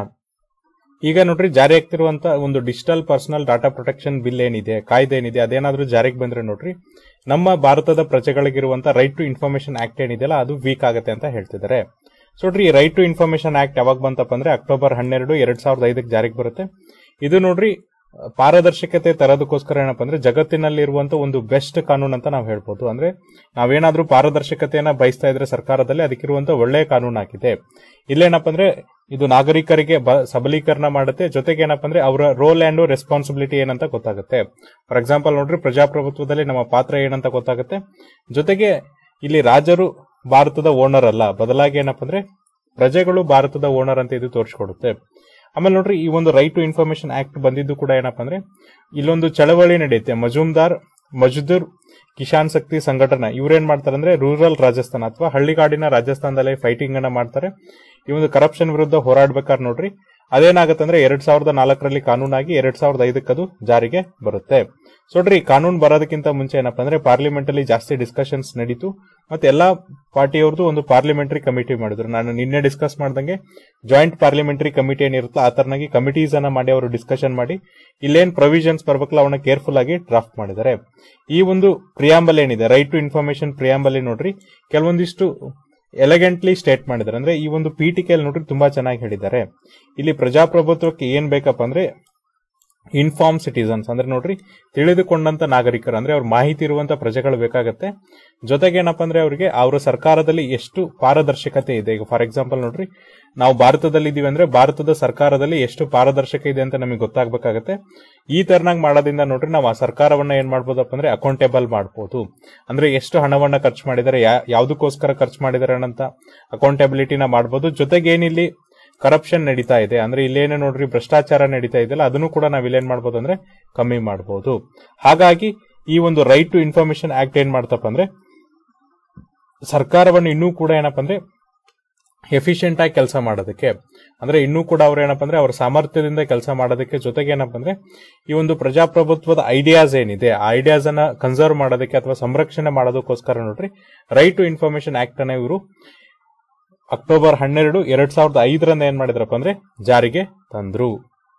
ಈಗ ನೋಡ್ರಿ ಜಾರಿ ಆಗ್ತಿರುವಂತ ಒಂದು digital personal data protection bill ಏನಿದೆ ಕಾಯ್ದೆ ಏನಿದೆ ಅದೇನಾದ್ರೂ ಜಾರಿಗೆ ಬಂದ್ರೆ ನೋಡ್ರಿ ನಮ್ಮ ಭಾರತದ ಪ್ರಜೆಗಳಿಗಿರುವಂತ ರೈಟ್ ಟು ಇನ್ಫಾರ್ಮೇಶನ್ ಆಕ್ಟ್ ಏನಿದೆಯಲ್ಲ ಅದು ವೀಕ್ ಆಗುತ್ತೆ ಅಂತ ಹೇಳ್ತಿದ್ದಾರೆ ಸೊ ನೋಡ್ರಿ ಈ ರೈಟ್ ಟು ಇನ್ಫಾರ್ಮೇಶನ್ ಆಕ್ಟ್ ಯಾವಾಗ ಬಂತಪ್ಪ ಅಂದ್ರೆ ಅಕ್ಟೋಬರ್ ಹನ್ನೆರಡು ಎರಡ್ ಸಾವಿರದ ಐದಕ್ಕೆ ಜಾರಿಗೆ ಬರುತ್ತೆ ಇದು ನೋಡ್ರಿ ಪಾರದರ್ಶಕತೆ ತರೋದಕ್ಕೋಸ್ಕರ ಏನಪ್ಪ ಅಂದ್ರೆ ಜಗತ್ತಿನಲ್ಲಿರುವಂತ ಒಂದು ಬೆಸ್ಟ್ ಕಾನೂನು ಅಂತ ನಾವು ಹೇಳ್ಬೋದು ಅಂದ್ರೆ ನಾವೇನಾದ್ರೂ ಪಾರದರ್ಶಕತೆಯನ್ನ ಬಯಸ್ತಾ ಇದ್ರೆ ಸರ್ಕಾರದಲ್ಲಿ ಅದಕ್ಕಿರುವಂತ ಒಳ್ಳೆಯ ಕಾನೂನು ಆಗಿದೆ ಇಲ್ಲೇನಪ್ಪ ಅಂದ್ರೆ ಇದು ನಾಗರಿಕರಿಗೆ ಬ- ಸಬಲೀಕರಣ ಮಾಡುತ್ತೆ ಜೊತೆಗೆ ಏನಪ್ಪ ಅಂದ್ರೆ ಅವರ ರೋಲ್ ಅಂಡ್ ರೆಸ್ಪಾನ್ಸಿಬಿಲಿಟಿ ಏನಂತ ಗೊತ್ತಾಗುತ್ತೆ ಫಾರ್ ಎಕ್ಸಾಂಪಲ್ ನೋಡ್ರಿ ಪ್ರಜಾಪ್ರಭುತ್ವದಲ್ಲಿ ನಮ್ಮ ಪಾತ್ರ ಏನಂತ ಗೊತ್ತಾಗುತ್ತೆ ಜೊತೆಗೆ ಇಲ್ಲಿ ರಾಜರು ಭಾರತದ ಓನರ್ ಅಲ್ಲ ಬದಲಾಗಿ ಏನಪ್ಪ ಅಂದ್ರೆ ಪ್ರಜೆಗಳು ಭಾರತದ ಓನರ್ ಅಂತ ಇದು ತೋರಿಸ್ಕೊಡುತ್ತೆ ಆಮೇಲೆ ನೋಡ್ರಿ ಈ ಒಂದು ರೈಟ್ ಟು ಇನ್ಫಾರ್ಮೇಶನ್ ಆಕ್ಟ್ ಬಂದಿದ್ದು ಕೂಡ ಏನಪ್ಪ ಅಂದ್ರೆ ಇಲ್ಲೊಂದು ಚಳವಳಿ ನಡೆಯುತ್ತೆ ಮಜುಮ್ದಾರ್ ಮಜ್ದೂರ್ ಕಿಸಾನ್ ಶಕ್ತಿ ಸಂಘಟನಾ ಇವ್ರೇನ್ ಮಾಡ್ತಾರೆ ಅಂದ್ರೆ ರೂರಲ್ ರಾಜಸ್ಥಾನ ಅಥವಾ ಹಳ್ಳಿಗಾಡಿನ ರಾಜಸ್ಥಾನದಲ್ಲಿ ಫೈಟಿಂಗ್ ಅನ್ನ ಮಾಡ್ತಾರೆ ಈ ಒಂದು ಕರಪ್ಷನ್ ವಿರುದ್ಧ ಹೋರಾಡ್ಬೇಕಾದ್ರೆ ನೋಡ್ರಿ ಅದೇನಾಗುತ್ತೆ ಅಂದ್ರೆ ಎರಡ್ ಸಾವಿರದ ನಾಲ್ಕರಲ್ಲಿ ಕಾನೂನಾಗಿ ಎರಡ್ ಸಾವಿರದ ಐದಕ್ಕೆ ಅದು ಜಾರಿಗೆ ಬರುತ್ತೆ ಸೊ ನೋಡ್ರಿ ಈ ಕಾನೂನು ಬರೋದಕ್ಕಿಂತ ಮುಂಚೆ ಏನಪ್ಪಾ ಅಂದ್ರೆ ಪಾರ್ಲಿಮೆಂಟ್ ಅಲ್ಲಿ ಜಾಸ್ತಿ ಡಿಸ್ಕಷನ್ಸ್ ನಡೀತು ಮತ್ತೆ ಎಲ್ಲಾ ಪಾರ್ಟಿಯವ್ರದ್ದು ಒಂದು ಪಾರ್ಲಿಮೆಂಟರಿ ಕಮಿಟಿ ಮಾಡಿದ್ರು ನಾನು ನಿನ್ನೆ ಡಿಸ್ಕಸ್ ಮಾಡ್ದಂಗೆ ಜಾಯಿಂಟ್ ಪಾರ್ಲಿಮೆಂಟರಿ ಕಮಿಟಿ ಏನಿರುತ್ತೋ ಆ ತರನಾಗಿ ಕಮಿಟೀಸ್ ಅನ್ನ ಮಾಡಿ ಅವರು ಡಿಸ್ಕಷನ್ ಮಾಡಿ ಇಲ್ಲೇನ್ ಪ್ರೊವಿಷನ್ಸ್ ಬರ್ಬೇಕಲ್ಲ ಅವನ್ನ ಕೇರ್ಫುಲ್ ಆಗಿ ಡ್ರಾಫ್ಟ್ ಮಾಡಿದ್ದಾರೆ ಈ ಒಂದು ಪ್ರಿಯಾಂಬಲ್ ಏನಿದೆ ರೈಟ್ ಟು ಇನ್ಫಾರ್ಮೇಶನ್ ಪ್ರಿಯಾಂಬಲ್ ನೋಡ್ರಿ ಕೆಲವೊಂದಿಷ್ಟು ಎಲೆಗೆಂಟ್ಲಿ ಸ್ಟೇಟ್ ಮಾಡಿದ್ದಾರೆ ಅಂದ್ರೆ ಈ ಒಂದು ಪೀಠಿಕೆಯಲ್ಲಿ ನೋಡ್ರಿ ತುಂಬಾ ಚೆನ್ನಾಗಿ ಹೇಳಿದ್ದಾರೆ ಇಲ್ಲಿ ಪ್ರಜಾಪ್ರಭುತ್ವಕ್ಕೆ ಏನ್ ಬೇಕಪ್ಪ ಅಂದ್ರೆ ಇನ್ಫಾರ್ಮ್ ಸಿಟಿಸನ್ಸ್ ಅಂದ್ರೆ ನೋಡ್ರಿ ತಿಳಿದುಕೊಂಡಂತ ನಾಗರಿಕರು ಅಂದ್ರೆ ಅವ್ರ ಮಾಹಿತಿ ಇರುವಂತ ಪ್ರಜೆಗಳು ಬೇಕಾಗತ್ತೆ ಜೊತೆಗೆ ಏನಪ್ಪಾ ಅಂದ್ರೆ ಅವರಿಗೆ ಅವರ ಸರ್ಕಾರದಲ್ಲಿ ಎಷ್ಟು ಪಾರದರ್ಶಕತೆ ಇದೆ ಈಗ ಫಾರ್ ಎಕ್ಸಾಂಪಲ್ ನೋಡ್ರಿ ನಾವು ಭಾರತದಲ್ಲಿ ಇದೀವಿ ಅಂದ್ರೆ ಭಾರತದ ಸರ್ಕಾರದಲ್ಲಿ ಎಷ್ಟು ಪಾರದರ್ಶಕ ಇದೆ ಅಂತ ನಮಗೆ ಗೊತ್ತಾಗಬೇಕಾಗತ್ತೆ ಈ ತರನಾಗಿ ಮಾಡೋದ್ರಿಂದ ನೋಡ್ರಿ ನಾವು ಆ ಸರ್ಕಾರವನ್ನ ಏನ್ ಮಾಡ್ಬೋದಪ್ಪ ಅಂದ್ರೆ ಅಕೌಂಟೇಬಲ್ ಮಾಡ್ಬೋದು ಅಂದ್ರೆ ಎಷ್ಟು ಹಣವನ್ನ ಖರ್ಚು ಮಾಡಿದ್ದಾರೆ ಯಾ- ಯಾವ್ದಕ್ಕೋಸ್ಕರ ಖರ್ಚು ಮಾಡಿದ್ದಾರೆ ಅನ್ನಂತ ಅಕೌಂಟಬಿಲಿಟಿನ ಮಾಡ್ಬೋದು ಜೊತೆಗೆ ಏನಿಲ್ಲಿ ಕರಪ್ಷನ್ ನಡೀತಾ ಇದೆ ಅಂದ್ರೆ ಇಲ್ಲೇನೇ ನೋಡ್ರಿ ಭ್ರಷ್ಟಾಚಾರ ನಡೀತಾ ಇದೆಯಲ್ಲ ಅದನ್ನು ಕೂಡ ನಾವ್ ಇಲ್ಲೇನ್ ಮಾಡ್ಬೋದು ಅಂದ್ರೆ ಕಮ್ಮಿ ಮಾಡಬಹುದು ಹಾಗಾಗಿ ಈ ಒಂದು ರೈಟ್ ಟು ಇನ್ಫಾರ್ಮೇಶನ್ ಆಕ್ಟ್ ಏನ್ ಮಾಡ್ತಪ್ಪ ಅಂದ್ರೆ ಸರ್ಕಾರವನ್ನು ಇನ್ನೂ ಕೂಡ ಏನಪ್ಪ ಅಂದ್ರೆ ಎಫಿಷಿಯಂಟ್ ಆಗಿ ಕೆಲಸ ಮಾಡೋದಕ್ಕೆ ಅಂದ್ರೆ ಇನ್ನೂ ಕೂಡ ಅವ್ರು ಏನಪ್ಪ ಅಂದ್ರೆ ಅವ್ರ ಸಾಮರ್ಥ್ಯದಿಂದ ಕೆಲಸ ಮಾಡೋದಕ್ಕೆ ಜೊತೆಗೆ ಏನಪ್ಪ ಅಂದ್ರೆ ಈ ಒಂದು ಪ್ರಜಾಪ್ರಭುತ್ವದ ಐಡಿಯಾಸ್ ಏನಿದೆ ಆ ಐಡಿಯಾಸ್ ಅನ್ನ ಕನ್ಸರ್ವ್ ಮಾಡೋದಕ್ಕೆ ಅಥವಾ ಸಂರಕ್ಷಣೆ ಮಾಡೋದಕ್ಕೋಸ್ಕರ ನೋಡ್ರಿ ರೈಟ್ ಟು ಇನ್ಫಾರ್ಮೇಶನ್ ಆಕ್ಟ್ ಅನ್ನ ಇವರು ಅಕ್ಟೋಬರ್ ಹನ್ನೆರಡು ಎರಡ್ ಸಾವಿರದ ಐದರಂದ ಏನ್ ಮಾಡಿದ್ರಪ್ಪ ಅಂದ್ರೆ ಜಾರಿಗೆ ತಂದ್ರು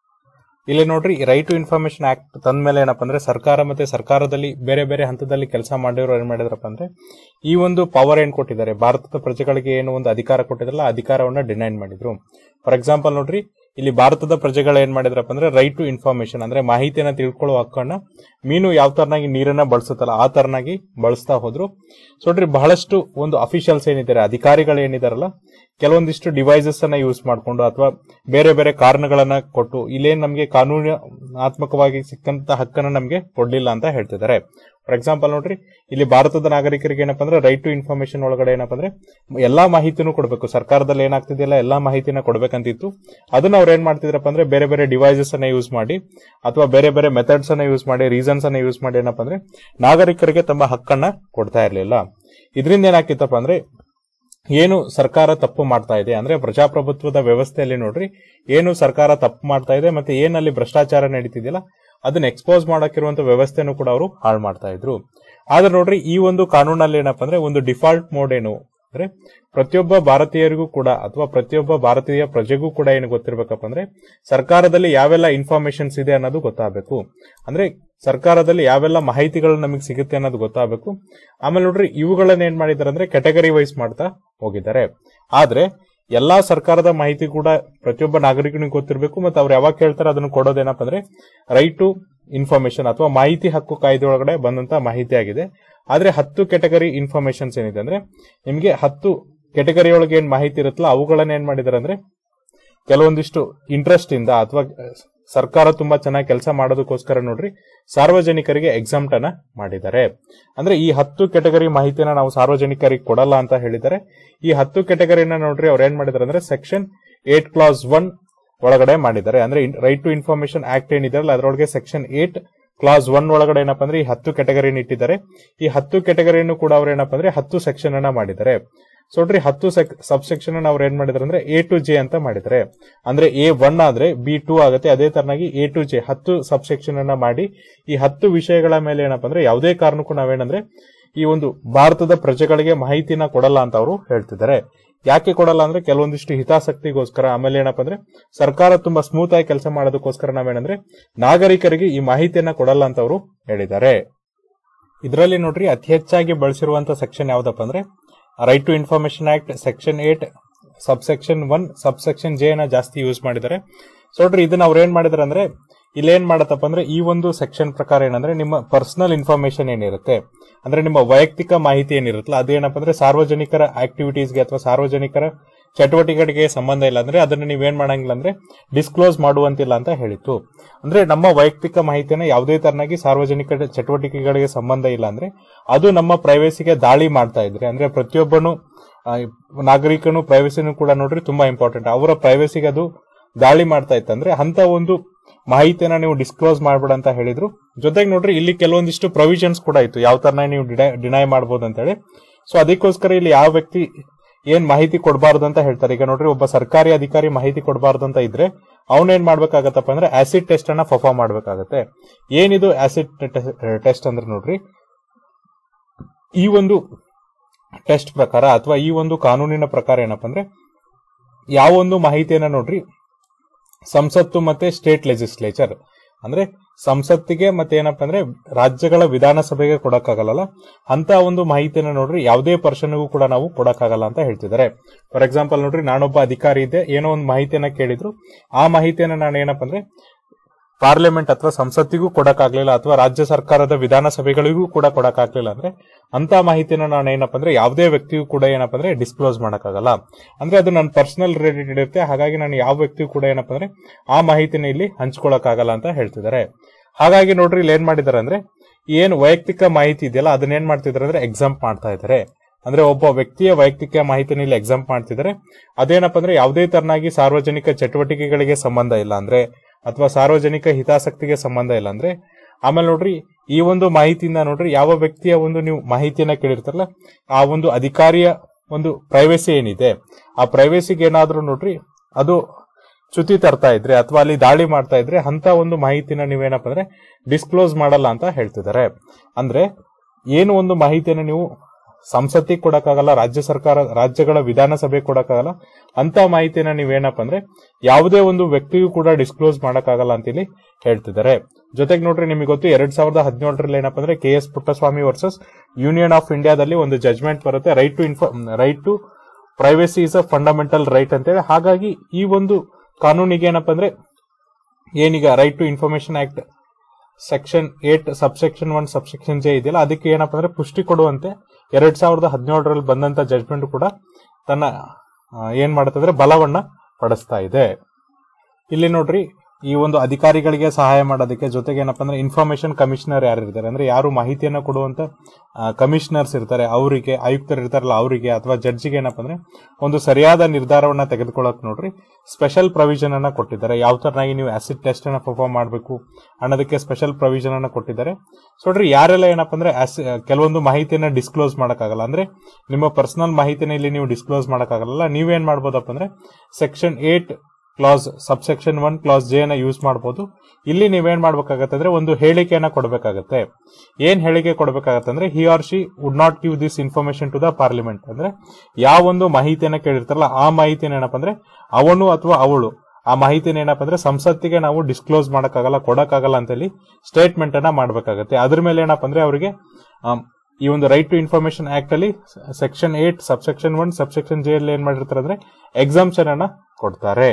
ಇಲ್ಲಿ ನೋಡ್ರಿ ರೈಟ್ ಟು ಇನ್ಫಾರ್ಮೇಶನ್ ಆಕ್ಟ್ ತಂದ ಮೇಲೆ ಏನಪ್ಪ ಅಂದ್ರೆ ಸರ್ಕಾರ ಮತ್ತೆ ಸರ್ಕಾರದಲ್ಲಿ ಬೇರೆ ಬೇರೆ ಹಂತದಲ್ಲಿ ಕೆಲಸ ಮಾಡಿರೋರು ಏನ್ ಮಾಡಿದ್ರಪ್ಪ ಅಂದ್ರೆ ಈ ಒಂದು ಪವರ್ ಏನ್ ಕೊಟ್ಟಿದ್ದಾರೆ ಭಾರತದ ಪ್ರಜೆಗಳಿಗೆ ಏನು ಒಂದು ಅಧಿಕಾರ ಕೊಟ್ಟಿದ್ರಲ್ಲ ಆ ಅಧಿಕಾರವನ್ನ ಡಿನೈನ್ ಮಾಡಿದ್ರು ಫಾರ್ ಎಕ್ಸಾಂಪಲ್ ನೋಡ್ರಿ ಇಲ್ಲಿ ಭಾರತದ ಪ್ರಜೆಗಳು ಏನ್ ಮಾಡಿದ್ರಪ್ಪ ಅಂದ್ರೆ ರೈಟ್ ಟು ಇನ್ಫಾರ್ಮೇಶನ್ ಅಂದ್ರೆ ಮಾಹಿತಿಯನ್ನ ತಿಳ್ಕೊಳ್ಳೋ ಹಕ್ಕನ್ನ ಮೀನು ಯಾವ ತರನಾಗಿ ನೀರನ್ನ ಬಳಸುತ್ತಲ್ಲ ಆ ತರನಾಗಿ ಬಳಸ್ತಾ ಹೋದ್ರು ಸೊ ನೋಡ್ರಿ ಬಹಳಷ್ಟು ಒಂದು ಅಫಿಷಿಯಲ್ಸ್ ಏನಿದ್ದಾರೆ ಅಧಿಕಾರಿಗಳು ಏನಿದಾರಲ್ಲ ಕೆಲವೊಂದಿಷ್ಟು ಡಿವೈಸಸ್ ಅನ್ನ ಯೂಸ್ ಮಾಡಿಕೊಂಡು ಅಥವಾ ಬೇರೆ ಬೇರೆ ಕಾರಣಗಳನ್ನ ಕೊಟ್ಟು ಇಲ್ಲೇನ್ ನಮಗೆ ಕಾನೂನಾತ್ಮಕವಾಗಿ ಸಿಕ್ಕಂತ ಹಕ್ಕನ್ನ ನಮಗೆ ಕೊಡ್ಲಿಲ್ಲ ಅಂತ ಹೇಳ್ತಿದ್ದಾರೆ ಫಾರ್ ಎಕ್ಸಾಂಪಲ್ ನೋಡ್ರಿ ಇಲ್ಲಿ ಭಾರತದ ನಾಗರಿಕರಿಗೆ ಏನಪ್ಪಾ ಅಂದ್ರೆ ರೈಟ್ ಟು ಇನ್ಫಾರ್ಮೇಶನ್ ಒಳಗಡೆ ಏನಪ್ಪಾ ಅಂದ್ರೆ ಎಲ್ಲಾ ಮಾಹಿತಿನೂ ಕೊಡಬೇಕು ಸರ್ಕಾರದಲ್ಲಿ ಏನಾಗ್ತಿದೆಯಲ್ಲ ಎಲ್ಲಾ ಮಾಹಿತಿನ ಕೊಡ್ಬೇಕಂತಿತ್ತು ಅದನ್ನ ಅವ್ರು ಏನ್ ಮಾಡ್ತಿದ್ರಪ್ಪ ಅಂದ್ರೆ ಬೇರೆ ಬೇರೆ ಡಿವೈಸಸ್ ಅನ್ನ ಯೂಸ್ ಮಾಡಿ ಅಥವಾ ಬೇರೆ ಬೇರೆ ಮೆಥಡ್ಸ್ ಅನ್ನ ಯೂಸ್ ಮಾಡಿ ರೀಸನ್ಸ್ ಅನ್ನ ಯೂಸ್ ಮಾಡಿ ಏನಪ್ಪಾ ಅಂದ್ರೆ ನಾಗರಿಕರಿಗೆ ತಮ್ಮ ಹಕ್ಕನ್ನ ಕೊಡ್ತಾ ಇರಲಿಲ್ಲ ಇದರಿಂದ ಏನಾಗ್ತಿತ್ತಪ್ಪ ಅಂದ್ರೆ ಏನು ಸರ್ಕಾರ ತಪ್ಪು ಮಾಡ್ತಾ ಇದೆ ಅಂದ್ರೆ ಪ್ರಜಾಪ್ರಭುತ್ವದ ವ್ಯವಸ್ಥೆಯಲ್ಲಿ ನೋಡ್ರಿ ಏನು ಸರ್ಕಾರ ತಪ್ಪು ಮಾಡ್ತಾ ಇದೆ ಮತ್ತೆ ಏನಲ್ಲಿ ಭ್ರಷ್ಟಾಚಾರ ನಡೀತಿದೆಯಲ್ಲ ಅದನ್ನ ಎಕ್ಸ್ಪೋಸ್ ಮಾಡಕ್ಕಿರುವಂತ ವ್ಯವಸ್ಥೆನೂ ಕೂಡ ಅವರು ಹಾಳು ಮಾಡ್ತಾ ಇದ್ರು ಆದ್ರೆ ನೋಡ್ರಿ ಈ ಒಂದು ಕಾನೂನಲ್ಲಿ ಏನಪ್ಪಾ ಅಂದ್ರೆ ಒಂದು ಡಿಫಾಲ್ಟ್ ಮೋಡ್ ಏನು ಅಂದ್ರೆ ಪ್ರತಿಯೊಬ್ಬ ಭಾರತೀಯರಿಗೂ ಕೂಡ ಅಥವಾ ಪ್ರತಿಯೊಬ್ಬ ಭಾರತೀಯ ಪ್ರಜೆಗೂ ಕೂಡ ಏನು ಗೊತ್ತಿರ್ಬೇಕಪ್ಪ ಅಂದ್ರೆ ಸರ್ಕಾರದಲ್ಲಿ ಯಾವೆಲ್ಲ ಇನ್ಫಾರ್ಮೇಶನ್ಸ್ ಇದೆ ಅನ್ನೋದು ಗೊತ್ತಾಗಬೇಕು ಅಂದ್ರೆ ಸರ್ಕಾರದಲ್ಲಿ ಯಾವೆಲ್ಲ ಮಾಹಿತಿಗಳು ನಮಗೆ ಸಿಗುತ್ತೆ ಅನ್ನೋದು ಗೊತ್ತಾಗಬೇಕು ಆಮೇಲೆ ನೋಡ್ರಿ ಇವುಗಳನ್ನ ಏನ್ ಮಾಡಿದ್ದಾರೆ ಅಂದ್ರೆ ಕೆಟಗರಿ ವೈಸ್ ಮಾಡ್ತಾ ಹೋಗಿದ್ದಾರೆ ಆದ್ರೆ ಎಲ್ಲಾ ಸರ್ಕಾರದ ಮಾಹಿತಿ ಕೂಡ ಪ್ರತಿಯೊಬ್ಬ ನಾಗರಿಕನಿಗೆ ಗೊತ್ತಿರಬೇಕು ಮತ್ತೆ ಅವ್ರು ಯಾವಾಗ ಕೇಳ್ತಾರೆ ಅದನ್ನು ಕೊಡೋದೇನಪ್ಪ ಅಂದ್ರೆ ರೈಟ್ ಟು ಇನ್ಫಾರ್ಮೇಶನ್ ಅಥವಾ ಮಾಹಿತಿ ಹಕ್ಕು ಕಾಯ್ದೆ ಒಳಗಡೆ ಬಂದಂತ ಮಾಹಿತಿ ಆಗಿದೆ ಆದ್ರೆ ಹತ್ತು ಕೆಟಗರಿ ಇನ್ಫಾರ್ಮೇಶನ್ಸ್ ಏನಿದೆ ಅಂದ್ರೆ ನಿಮಗೆ ಹತ್ತು ಕೆಟಗರಿ ಒಳಗೆ ಏನ್ ಮಾಹಿತಿ ಇರುತ್ತಲ್ಲ ಅವುಗಳನ್ನ ಏನ್ ಮಾಡಿದ್ದಾರೆ ಅಂದ್ರೆ ಕೆಲವೊಂದಿಷ್ಟು ಇಂಟ್ರೆಸ್ಟ್ ಇಂದ ಅಥವಾ ಸರ್ಕಾರ ತುಂಬಾ ಚೆನ್ನಾಗಿ ಕೆಲಸ ಮಾಡೋದಕ್ಕೋಸ್ಕರ ನೋಡ್ರಿ ಸಾರ್ವಜನಿಕರಿಗೆ ಎಕ್ಸಾಮ್ಟ್ ಅನ್ನ ಮಾಡಿದ್ದಾರೆ ಅಂದ್ರೆ ಈ ಹತ್ತು ಕೆಟಗರಿ ಮಾಹಿತಿನ ನಾವು ಸಾರ್ವಜನಿಕರಿಗೆ ಕೊಡಲ್ಲ ಅಂತ ಹೇಳಿದ್ದಾರೆ ಈ ಹತ್ತು ಕೆಟಗರಿನ ನೋಡ್ರಿ ಅವ್ರು ಏನ್ ಮಾಡಿದ್ದಾರೆ ಅಂದ್ರೆ ಸೆಕ್ಷನ್ ಏಟ್ ಕ್ಲಾಸ್ ಒನ್ ಒಳಗಡೆ ಮಾಡಿದ್ದಾರೆ ಅಂದ್ರೆ ರೈಟ್ ಟು ಇನ್ಫಾರ್ಮೇಶನ್ ಆಕ್ಟ್ ಏನಿದೆಯಲ್ಲ ಅದರೊಳಗೆ ಸೆಕ್ಷನ್ ಏಟ್ ಕ್ಲಾಸ್ ಒನ್ ಒಳಗಡೆ ಏನಪ್ಪಾ ಅಂದ್ರೆ ಈ ಹತ್ತು ಕೆಟಗರಿನ ಇಟ್ಟಿದ್ದಾರೆ ಈ ಹತ್ತು ಕೆಟಗರಿಯನ್ನು ಕೂಡ ಅವ್ರು ಏನಪ್ಪಾ ಅಂದ್ರೆ ಹತ್ತು ಸೆಕ್ಷನ್ ಅನ್ನ ಮಾಡಿದ್ದಾರೆ ಸೊ ನೋಡ್ರಿ ಹತ್ತು ಸಬ್ ಸೆಕ್ಷನ್ ಅನ್ನ ಅವ್ರು ಏನ್ ಮಾಡಿದಾರೆ ಅಂದ್ರೆ ಎ ಟು ಜೆ ಅಂತ ಮಾಡಿದ್ದಾರೆ ಅಂದ್ರೆ ಎ ಒನ್ ಆದ್ರೆ ಬಿ ಟೂ ಆಗುತ್ತೆ ಅದೇ ತರನಾಗಿ ಎ ಟು ಜೆ ಹತ್ತು ಸಬ್ ಸೆಕ್ಷನ್ ಅನ್ನ ಮಾಡಿ ಈ ಹತ್ತು ವಿಷಯಗಳ ಮೇಲೆ ಏನಪ್ಪಾ ಅಂದ್ರೆ ಯಾವುದೇ ಕಾರಣಕ್ಕೂ ನಾವೇನಂದ್ರೆ ಈ ಒಂದು ಭಾರತದ ಪ್ರಜೆಗಳಿಗೆ ಮಾಹಿತಿನ ಕೊಡಲ್ಲ ಅಂತ ಅವರು ಹೇಳ್ತಿದ್ದಾರೆ ಯಾಕೆ ಕೊಡಲ್ಲ ಅಂದ್ರೆ ಕೆಲವೊಂದಿಷ್ಟು ಹಿತಾಸಕ್ತಿಗೋಸ್ಕರ ಆಮೇಲೆ ಏನಪ್ಪಾ ಅಂದ್ರೆ ಸರ್ಕಾರ ತುಂಬಾ ಸ್ಮೂತ್ ಆಗಿ ಕೆಲಸ ಮಾಡೋದಕ್ಕೋಸ್ಕರ ನಾವೇನಂದ್ರೆ ನಾಗರಿಕರಿಗೆ ಈ ಮಾಹಿತಿಯನ್ನ ಕೊಡಲ್ಲ ಅಂತ ಅವರು ಹೇಳಿದ್ದಾರೆ ಇದರಲ್ಲಿ ನೋಡ್ರಿ ಅತಿ ಹೆಚ್ಚಾಗಿ ಬಳಸಿರುವಂತ ಸೆಕ್ಷನ್ ಯಾವ್ದಪ್ಪ ಅಂದ್ರೆ right to information act section eight sub section one sub section J ನ ಜಾಸ್ತಿ ಯೂಸ್ ಮಾಡಿದ್ದಾರೆ ಸೊ ನೋಡ್ರಿ ಇದನ್ನ ಅವ್ರು ಏನ್ ಮಾಡಿದಾರೆ ಅಂದ್ರೆ ಇಲ್ಲೇನ್ ಮಾಡತ್ತಪ್ಪ ಅಂದ್ರೆ ಈ ಒಂದು ಸೆಕ್ಷನ್ ಪ್ರಕಾರ ಏನಂದ್ರೆ ನಿಮ್ಮ ಪರ್ಸನಲ್ ಇನ್ಫಾರ್ಮೇಶನ್ ಏನಿರುತ್ತೆ ಅಂದ್ರೆ ನಿಮ್ಮ ವೈಯಕ್ತಿಕ ಮಾಹಿತಿ ಏನಿರುತ್ತಲ್ಲ ಅದೇನಪ್ಪ ಅಂದ್ರೆ ಸಾರ್ವಜನಿಕರ ಆಕ್ಟಿವಿಟೀಸ್ಗೆ ಅಥವಾ ಸಾರ್ವಜನಿಕರ ಚಟುವಟಿಕೆಗಳಿಗೆ ಸಂಬಂಧ ಇಲ್ಲ ಅಂದ್ರೆ ಅದನ್ನ ನೀವೇನ್ ಮಾಡಂಗಿಲ್ಲ ಅಂದ್ರೆ ಡಿಸ್ಕ್ಲೋಸ್ ಮಾಡುವಂತಿಲ್ಲ ಅಂತ ಹೇಳಿತ್ತು ಅಂದ್ರೆ ನಮ್ಮ ವೈಯಕ್ತಿಕ ಮಾಹಿತಿಯನ್ನ ಯಾವುದೇ ತರನಾಗಿ ಸಾರ್ವಜನಿಕ ಚಟುವಟಿಕೆಗಳಿಗೆ ಸಂಬಂಧ ಇಲ್ಲ ಅಂದ್ರೆ ಅದು ನಮ್ಮ ಪ್ರೈವೇಸಿಗೆ ದಾಳಿ ಮಾಡ್ತಾ ಇದ್ರೆ ಅಂದ್ರೆ ಪ್ರತಿಯೊಬ್ಬನು ಆ, ನಾಗರಿಕನು ಪ್ರೈವೇಸಿನೂ ಕೂಡ ನೋಡ್ರಿ ತುಂಬಾ ಇಂಪಾರ್ಟೆಂಟ್ ಅವರ ಪ್ರೈವೇಸಿಗೆ ಅದು ದಾಳಿ ಮಾಡ್ತಾ ಇತ್ತಂದ್ರೆ ಅಂತ ಒಂದು ಮಾಹಿತಿಯನ್ನ ನೀವು ಡಿಸ್ಕ್ಲೋಸ್ ಮಾಡ್ಬೇಡ ಅಂತ ಹೇಳಿದ್ರು ಜೊತೆಗೆ ನೋಡ್ರಿ ಇಲ್ಲಿ ಕೆಲವೊಂದಿಷ್ಟು ಪ್ರೊವಿಷನ್ಸ್ ಕೂಡ ಇತ್ತು ಯಾವ ತರ ನೀವು ಡಿನೈ ಮಾಡಬಹುದು ಅಂತ ಹೇಳಿ ಸೊ ಅದಕ್ಕೋಸ್ಕರ ಇಲ್ಲಿ ಯಾವ ವ್ಯಕ್ತಿ ಏನ್ ಮಾಹಿತಿ ಕೊಡಬಾರ್ದು ಅಂತ ಹೇಳ್ತಾರೆ ಈಗ ನೋಡ್ರಿ ಒಬ್ಬ ಸರ್ಕಾರಿ ಅಧಿಕಾರಿ ಮಾಹಿತಿ ಕೊಡಬಾರ್ದು ಅಂತ ಇದ್ರೆ ಅವನೇನ್ ಮಾಡ್ಬೇಕಾಗತ್ತಪ್ಪ ಅಂದ್ರೆ ಆಸಿಡ್ ಟೆಸ್ಟ್ ಅನ್ನ ಪರ್ಫಾರ್ಮ್ ಮಾಡ್ಬೇಕಾಗತ್ತೆ ಏನಿದು ಆಸಿಡ್ ಟೆಸ್ಟ್ ಅಂದ್ರೆ ನೋಡ್ರಿ ಈ ಒಂದು ಟೆಸ್ಟ್ ಪ್ರಕಾರ ಅಥವಾ ಈ ಒಂದು ಕಾನೂನಿನ ಪ್ರಕಾರ ಏನಪ್ಪ ಅಂದ್ರೆ ಯಾವ ಒಂದು ಮಾಹಿತಿಯನ್ನ ನೋಡ್ರಿ ಸಂಸತ್ತು ಮತ್ತೆ ಸ್ಟೇಟ್ ಲೆಜಿಸ್ಲೇಚರ್ ಅಂದ್ರೆ ಸಂಸತ್ತಿಗೆ ಮತ್ತೆ ಏನಪ್ಪಾ ಅಂದ್ರೆ ರಾಜ್ಯಗಳ ವಿಧಾನಸಭೆಗೆ ಕೊಡಕ್ಕಾಗಲ್ಲ ಅಂತ ಒಂದು ಮಾಹಿತಿನ ನೋಡ್ರಿ ಯಾವುದೇ ಪರ್ಸನ್ಗೂ ಕೂಡ ನಾವು ಕೊಡಕ್ಕಾಗಲ್ಲ ಅಂತ ಹೇಳ್ತಿದ್ದಾರೆ ಫಾರ್ ಎಕ್ಸಾಂಪಲ್ ನೋಡ್ರಿ ನಾನೊಬ್ಬ ಅಧಿಕಾರಿ ಇದ್ದೆ ಏನೋ ಒಂದು ಮಾಹಿತಿಯನ್ನ ಕೇಳಿದ್ರು ಆ ಮಾಹಿತಿಯನ್ನ ನಾನು ಏನಪ್ಪಾ ಅಂದ್ರೆ ಪಾರ್ಲಿಮೆಂಟ್ ಅಥವಾ ಸಂಸತ್ತಿಗೂ ಕೊಡಕ್ಕಾಗ್ಲಿಲ್ಲ ಅಥವಾ ರಾಜ್ಯ ಸರ್ಕಾರದ ವಿಧಾನಸಭೆಗಳಿಗೂ ಕೂಡ ಕೊಡಕ್ಕಾಗ್ಲಿಲ್ಲ ಅಂದ್ರೆ ಅಂತ ಮಾಹಿತಿನ ನಾನು ಏನಪ್ಪಾ ಅಂದ್ರೆ ಯಾವುದೇ ವ್ಯಕ್ತಿಗೂ ಕೂಡ ಏನಪ್ಪಾ ಅಂದ್ರೆ ಡಿಸ್ಕ್ಲೋಸ್ ಮಾಡಕ್ಕಾಗಲ್ಲ ಅಂದ್ರೆ ಅದು ನನ್ನ ಪರ್ಸನಲ್ ರಿಲೇಟೆಡ್ ಇರುತ್ತೆ ಹಾಗಾಗಿ ನಾನು ಯಾವ ವ್ಯಕ್ತಿಗೂ ಕೂಡ ಏನಪ್ಪಾ ಅಂದ್ರೆ ಆ ಮಾಹಿತಿನ ಇಲ್ಲಿ ಹಂಚ್ಕೊಳಕ್ಕಾಗಲ್ಲ ಅಂತ ಹೇಳ್ತಿದ್ದಾರೆ ಹಾಗಾಗಿ ನೋಡ್ರಿ ಇಲ್ಲಿ ಏನ್ ಮಾಡಿದಾರೆ ಅಂದ್ರೆ ಏನ್ ವೈಯಕ್ತಿಕ ಮಾಹಿತಿ ಇದೆಯಲ್ಲ ಅದನ್ನ ಏನ್ ಮಾಡ್ತಿದ್ದಾರೆ ಅಂದ್ರೆ ಎಕ್ಸಾಮ್ ಮಾಡ್ತಾ ಇದ್ದಾರೆ ಅಂದ್ರೆ ಒಬ್ಬ ವ್ಯಕ್ತಿಯ ವೈಯಕ್ತಿಕ ಮಾಹಿತಿನ ಇಲ್ಲಿ ಎಕ್ಸಾಮ್ ಮಾಡ್ತಿದ್ದಾರೆ ಅದೇನಪ್ಪ ಅಂದ್ರೆ ಯಾವುದೇ ತರನಾಗಿ ಸಾರ್ವಜನಿಕ ಚಟುವಟಿಕೆಗಳಿಗೆ ಸಂಬಂಧ ಇಲ್ಲ ಅಂದ್ರೆ ಅಥವಾ ಸಾರ್ವಜನಿಕ ಹಿತಾಸಕ್ತಿಗೆ ಸಂಬಂಧ ಇಲ್ಲ ಅಂದ್ರೆ ಆಮೇಲೆ ನೋಡ್ರಿ ಈ ಒಂದು ಮಾಹಿತಿಯಿಂದ ನೋಡ್ರಿ ಯಾವ ವ್ಯಕ್ತಿಯ ಒಂದು ನೀವು ಮಾಹಿತಿಯನ್ನ ಕೇಳಿರ್ತಾರಲ್ಲ ಆ ಒಂದು ಅಧಿಕಾರಿಯ ಒಂದು ಪ್ರೈವೇಸಿ ಏನಿದೆ ಆ ಪ್ರೈವೇಸಿಗೆ ಏನಾದ್ರೂ ನೋಡ್ರಿ ಅದು ಚ್ಯುತಿ ತರ್ತಾ ಇದ್ರೆ ಅಥವಾ ಅಲ್ಲಿ ದಾಳಿ ಮಾಡ್ತಾ ಇದ್ರೆ ಅಂತ ಒಂದು ಮಾಹಿತಿನ ನೀವೇನಪ್ಪ ಅಂದ್ರೆ ಡಿಸ್ಕ್ಲೋಸ್ ಮಾಡಲ್ಲ ಅಂತ ಹೇಳ್ತಿದ್ದಾರೆ ಅಂದ್ರೆ ಏನು ಒಂದು ಮಾಹಿತಿಯನ್ನು ನೀವು ಸಂಸತ್ತಿಗೆ ಕೊಡಕ್ಕಾಗಲ್ಲ ರಾಜ್ಯ ಸರ್ಕಾರ ರಾಜ್ಯಗಳ ವಿಧಾನಸಭೆ ಕೊಡಕ್ಕಾಗಲ್ಲ ಅಂತ ಮಾಹಿತಿನ ನೀವೇನಪ್ಪ ಅಂದ್ರೆ ಯಾವುದೇ ಒಂದು ವ್ಯಕ್ತಿಗೂ ಕೂಡ ಡಿಸ್ಕ್ಲೋಸ್ ಮಾಡಕ್ಕಾಗಲ್ಲ ಅಂತ ಇಲ್ಲಿ ಹೇಳ್ತಿದ್ದಾರೆ ಜೊತೆಗೆ ನೋಡ್ರಿ ನಿಮಗೆ ಗೊತ್ತು ಎರಡ್ ಸಾವಿರದ ಹದಿನೇಳರಲ್ಲಿ ಏನಪ್ಪ ಅಂದ್ರೆ K S Puttaswamy versus union of ಇಂಡಿಯಾದಲ್ಲಿ ಒಂದು ಜಜ್ಮೆಂಟ್ ಬರುತ್ತೆ right to info right to privacy is a fundamental right ಅಂತೇಳಿ ಹಾಗಾಗಿ ಈ ಒಂದು ಕಾನೂನಿಗೆ ಏನಪ್ಪ ಅಂದ್ರೆ ಏನೀಗ right to information act section eight subsection one subsection J ಇದೆಯಲ್ಲ ಅದಕ್ಕೆ ಏನಪ್ಪ ಅಂದ್ರೆ ಪುಷ್ಟಿ ಕೊಡುವಂತೆ ಎರಡ್ ಸಾವಿರದ ಹದಿನೇಳರಲ್ಲಿ ಬಂದಂತ ಜಡ್ಜ್ಮೆಂಟ್ ಕೂಡ ತನ್ನ ಆ, ಏನ್ ಮಾಡುತ್ತಂದ್ರೆ ಬಲವನ್ನ ಪಡಿಸ್ತಾ ಇದೆ ಇಲ್ಲಿ ನೋಡ್ರಿ ಈ ಒಂದು ಅಧಿಕಾರಿಗಳಿಗೆ ಸಹಾಯ ಮಾಡೋದಕ್ಕೆ ಜೊತೆಗೆ ಏನಪ್ಪ ಅಂದ್ರೆ ಇನ್ಫಾರ್ಮೇಶನ್ ಕಮಿಷನರ್ ಯಾರು ಇರ್ತಾರೆ ಅಂದ್ರೆ ಯಾರು ಮಾಹಿತಿಯನ್ನ ಕೊಡುವಂತ ಕಮಿಷನರ್ಸ್ ಇರ್ತಾರೆ ಅವರಿಗೆ ಆಯುಕ್ತರು ಇರ್ತಾರಲ್ಲ ಅವರಿಗೆ ಅಥವಾ ಜಡ್ಜಿಗೆ ಏನಪ್ಪ ಅಂದ್ರೆ ಒಂದು ಸರಿಯಾದ ನಿರ್ಧಾರವನ್ನ ತೆಗೆದುಕೊಳ್ಳಕ್ ನೋಡ್ರಿ ಸ್ಪೆಷಲ್ ಪ್ರೊವಿಷನ್ ಅನ್ನ ಕೊಟ್ಟಿದ್ದಾರೆ ಯಾವ ತರನಾಗಿ ನೀವು ಆಸಿಡ್ ಟೆಸ್ಟ್ ಅನ್ನ ಪರ್ಫಾರ್ಮ್ ಮಾಡಬೇಕು ಅನ್ನೋದಕ್ಕೆ ಸ್ಪೆಷಲ್ ಪ್ರೊವಿಷನ್ ಅನ್ನ ಕೊಟ್ಟಿದ್ದಾರೆ ಸೊ ನೋಡ್ರಿ ಯಾರೆಲ್ಲ ಏನಪ್ಪ ಅಂದ್ರೆ acid- ಕೆಲವೊಂದು ಮಾಹಿತಿಯನ್ನ ಡಿಸ್ಕ್ಲೋಸ್ ಮಾಡಕ್ಕಾಗಲ್ಲ ಅಂದ್ರೆ ನಿಮ್ಮ ಪರ್ಸನಲ್ ಮಾಹಿತಿನ ಇಲ್ಲಿ ನೀವು ಡಿಸ್ಕ್ಲೋಸ್ ಮಾಡಕ್ಕಾಗಲ್ಲ ನೀವೇನ್ ಮಾಡ್ಬೋದಪ್ಪ ಅಂದ್ರೆ section eight clause subsection one clause J ನ ಯೂಸ್ ಮಾಡಬಹುದು ಇಲ್ಲಿ ನೀವೇನ್ ಮಾಡ್ಬೇಕಾಗತ್ತೆ ಅಂದ್ರೆ ಒಂದು ಹೇಳಿಕೆಯನ್ನ ಕೊಡಬೇಕಾಗತ್ತೆ ಏನ್ ಹೇಳಿಕೆ ಕೊಡಬೇಕಾಗತ್ತೆ ಅಂದ್ರೆ he or she would not give this information to the parliament ಅಂದ್ರೆ ಯಾವ ಒಂದು ಮಾಹಿತಿಯನ್ನ ಕೇಳಿರ್ತಾರಲ್ಲ ಆ ಮಾಹಿತಿನ ಏನಪ್ಪ ಅಂದ್ರೆ ಅವನು ಅಥವಾ ಅವಳು ಆ ಮಾಹಿತಿನ ಏನಪ್ಪ ಅಂದ್ರೆ ಸಂಸತ್ತಿಗೆ ನಾವು ಡಿಸ್ಕ್ಲೋಸ್ ಮಾಡಕ್ಕಾಗಲ್ಲ ಕೊಡಕ್ಕಾಗಲ್ಲ ಅಂತ ಹೇಳಿ ಸ್ಟೇಟ್ಮೆಂಟ್ ಅನ್ನ ಮಾಡ್ಬೇಕಾಗತ್ತೆ ಅದ್ರ ಮೇಲೆ ಏನಪ್ಪ ಅಂದ್ರೆ ಅವರಿಗೆ ಆಮ್, ಈ ಒಂದು ರೈಟ್ ಟು ಇನ್ಫಾರ್ಮೇಶನ್ ಆಕ್ಟ್ ಅಲ್ಲಿ section eight subsection one subsection J ಅಲ್ಲಿ ಏನ್ ಮಾಡಿರ್ತಾರೆ ಅಂದ್ರೆ ಎಕ್ಸಾಮ್ಷನ್ ಅನ್ನ ಕೊಡ್ತಾರೆ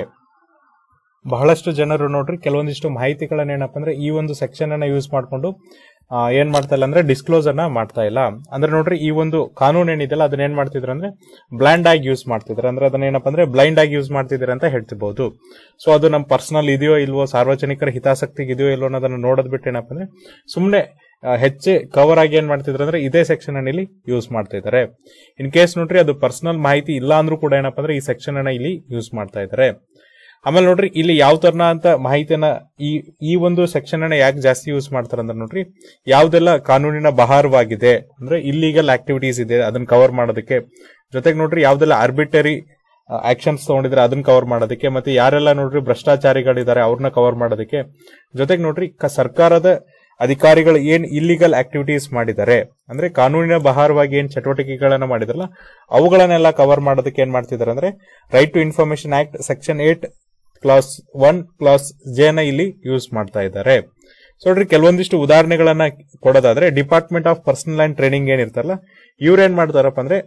ಬಹಳಷ್ಟು ಜನರು ನೋಡ್ರಿ ಕೆಲವೊಂದಿಷ್ಟು ಮಾಹಿತಿಗಳನ್ನ ಏನಪ್ಪ ಅಂದ್ರೆ ಈ ಒಂದು ಸೆಕ್ಷನ್ ಅನ್ನ ಯೂಸ್ ಮಾಡ್ಕೊಂಡು ಆ, ಏನ್ ಮಾಡ್ತಾ ಇಲ್ಲ ಅಂದ್ರೆ ಡಿಸ್ಕ್ಲೋಸ್ ಅನ್ನ ಮಾಡ್ತಾ ಇಲ್ಲ ಅಂದ್ರೆ ನೋಡ್ರಿ ಈ ಒಂದು ಕಾನೂನು ಏನಿದೆಯಲ್ಲ ಅದನ್ನ ಏನ್ ಮಾಡ್ತಿದ್ರು ಅಂದ್ರೆ ಬ್ಲೈಂಡ್ ಆಗಿ ಯೂಸ್ ಮಾಡ್ತಿದ್ರು ಅಂದ್ರೆ ಅದನ್ನ ಏನಪ್ಪ ಅಂದ್ರೆ ಬ್ಲೈಂಡ್ ಆಗಿ ಯೂಸ್ ಮಾಡ್ತಿದ್ದಾರೆ ಅಂತ ಹೇಳ್ತಿರ್ಬೋದು ಸೊ ಅದು ನಮ್ಮ ಪರ್ಸನಲ್ ಇದೆಯೋ ಇಲ್ವೋ ಸಾರ್ವಜನಿಕರ ಹಿತಾಸಕ್ತಿಗೆ ಇದೆಯೋ ಇಲ್ವೋ ಅನ್ನೋದನ್ನ ನೋಡೋದ್ ಬಿಟ್ಟು ಏನಪ್ಪ ಅಂದ್ರೆ ಸುಮ್ಮನೆ ಹೆಚ್ಚೆ ಕವರ್ ಆಗಿ ಏನ್ ಮಾಡ್ತಿದ್ರು ಅಂದ್ರೆ ಇದೇ ಸೆಕ್ಷನ್ ಅನ್ನ ಇಲ್ಲಿ ಯೂಸ್ ಮಾಡ್ತಾ ಇದ್ದಾರೆ ಇನ್ ಕೇಸ್ ನೋಡ್ರಿ ಅದು ಪರ್ಸನಲ್ ಮಾಹಿತಿ ಇಲ್ಲ ಅಂದ್ರೂ ಕೂಡ ಏನಪ್ಪ ಅಂದ್ರೆ ಈ ಸೆಕ್ಷನ್ ಅನ್ನ ಇಲ್ಲಿ ಯೂಸ್ ಮಾಡ್ತಾ ಇದ್ದಾರೆ ಆಮೇಲೆ ನೋಡ್ರಿ ಇಲ್ಲಿ ಯಾವ ತರನ ಅಂತ ಮಾಹಿತಿಯನ್ನ ಈ ಈ ಒಂದು ಸೆಕ್ಷನ್ ಅನ್ನ ಯಾಕೆ ಜಾಸ್ತಿ ಯೂಸ್ ಮಾಡ್ತಾರೆ ಅಂದ್ರೆ ನೋಡ್ರಿ ಯಾವ್ದೆಲ್ಲ ಕಾನೂನಿನ ಬಹಾರವಾಗಿದೆ ಅಂದ್ರೆ ಇಲ್ಲಿಗಲ್ ಆಕ್ಟಿವಿಟೀಸ್ ಇದೆ ಅದನ್ನ ಕವರ್ ಮಾಡೋದಕ್ಕೆ ಜೊತೆಗೆ ನೋಡ್ರಿ ಯಾವ್ದೆಲ್ಲ ಆರ್ಬಿಟರಿ ಆಕ್ಷನ್ಸ್ ತಗೊಂಡಿದ್ರೆ ಅದನ್ನ ಕವರ್ ಮಾಡೋದಕ್ಕೆ ಮತ್ತೆ ಯಾರೆಲ್ಲ ನೋಡ್ರಿ ಭ್ರಷ್ಟಾಚಾರಿಗಳಿದ್ದಾರೆ ಅವ್ರನ್ನ ಕವರ್ ಮಾಡೋದಕ್ಕೆ ಜೊತೆಗೆ ನೋಡ್ರಿ ಕ- ಸರ್ಕಾರದ ಅಧಿಕಾರಿಗಳು ಏನ್ ಇಲ್ಲಿಗಲ್ ಆಕ್ಟಿವಿಟೀಸ್ ಮಾಡಿದ್ದಾರೆ ಅಂದ್ರೆ ಕಾನೂನಿನ ಬಹಾರವಾಗಿ ಏನ್ ಚಟುವಟಿಕೆಗಳನ್ನ ಮಾಡಿದಾರಲ್ಲ ಅವುಗಳನ್ನೆಲ್ಲ ಕವರ್ ಮಾಡೋದಕ್ಕೆ ಏನ್ ಮಾಡ್ತಿದ್ದಾರೆ ಅಂದ್ರೆ right to information act section eight clause one clause J ನ ಇಲ್ಲಿ ಯೂಸ್ ಮಾಡ್ತಾ ಇದ್ದಾರೆ ಸೊ ನೋಡ್ರಿ ಕೆಲವೊಂದಿಷ್ಟು ಉದಾಹರಣೆಗಳನ್ನ ಕೊಡೋದಾದ್ರೆ department of personnel and training ಏನಿರ್ತಾರಲ್ಲ ಇವ್ರು ಏನ್ ಮಾಡ್ತಾರಪ್ಪ ಅಂದ್ರೆ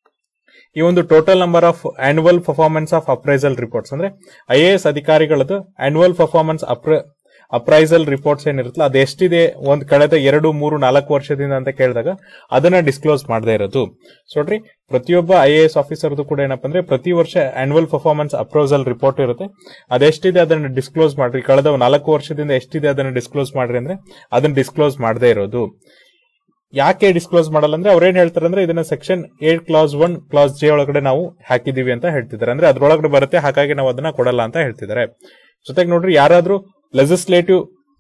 ಈ ಒಂದು total number of annual performance of appraisal reports ಅಂದ್ರೆ ಐ ಎ ಎಸ್ ಅಧಿಕಾರಿಗಳದ್ದು ಆನ್ಯುವಲ್ ಪರ್ಫಾರ್ಮೆನ್ಸ್ ಅಪ್ರೈಸಲ್ ರಿಪೋರ್ಟ್ಸ್ ಏನಿರುತ್ತಲ್ಲ ಅದು ಎಷ್ಟಿದೆ ಒಂದ್ ಕಳೆದ ಎರಡು ಮೂರು ನಾಲ್ಕು ವರ್ಷದಿಂದ ಅಂತ ಕೇಳಿದಾಗ ಅದನ್ನ ಡಿಸ್ಕ್ಲೋಸ್ ಮಾಡದೇ ಇರೋದು ಸೊ ನೋಡ್ರಿ ಪ್ರತಿಯೊಬ್ಬ ಐ ಎ ಎಸ್ ಆಫೀಸರ್ದು ಕೂಡ ಏನಪ್ಪ ಅಂದ್ರೆ ಪ್ರತಿ ವರ್ಷ ಆನ್ಯುವಲ್ ಪರ್ಫಾರ್ಮೆನ್ಸ್ ಅಪ್ರೈಸಲ್ ರಿಪೋರ್ಟ್ ಇರುತ್ತೆ ಅದೆಷ್ಟಿದೆ ಅದನ್ನ ಡಿಸ್ಕ್ಲೋಸ್ ಮಾಡ್ರಿ ಕಳೆದ ನಾಲ್ಕು ವರ್ಷದಿಂದ ಎಷ್ಟಿದೆ ಅದನ್ನ ಡಿಸ್ಕ್ಲೋಸ್ ಮಾಡ್ರಿ ಅಂದ್ರೆ ಅದನ್ನ ಡಿಸ್ಕ್ಲೋಸ್ ಮಾಡದೇ ಇರೋದು ಯಾಕೆ ಡಿಸ್ಕ್ಲೋಸ್ ಮಾಡಲ್ಲ ಅಂದ್ರೆ ಅವ್ರೇನ್ ಹೇಳ್ತಾರೆ ಅಂದ್ರೆ ಇದನ್ನ section eight clause one clause J ಒಳಗಡೆ ನಾವು ಹಾಕಿದೀವಿ ಅಂತ ಹೇಳ್ತಿದ್ದಾರೆ ಅಂದ್ರೆ ಅದ್ರೊಳಗಡೆ ಬರುತ್ತೆ ಹಾಗಾಗಿ ನಾವು ಅದನ್ನ ಕೊಡಲ್ಲ ಅಂತ ಹೇಳ್ತಿದ್ದಾರೆ ಜೊತೆಗೆ ನೋಡ್ರಿ ಯಾರಾದ್ರೂ ಲೆಜಿಸ್ಲೇಟಿವ್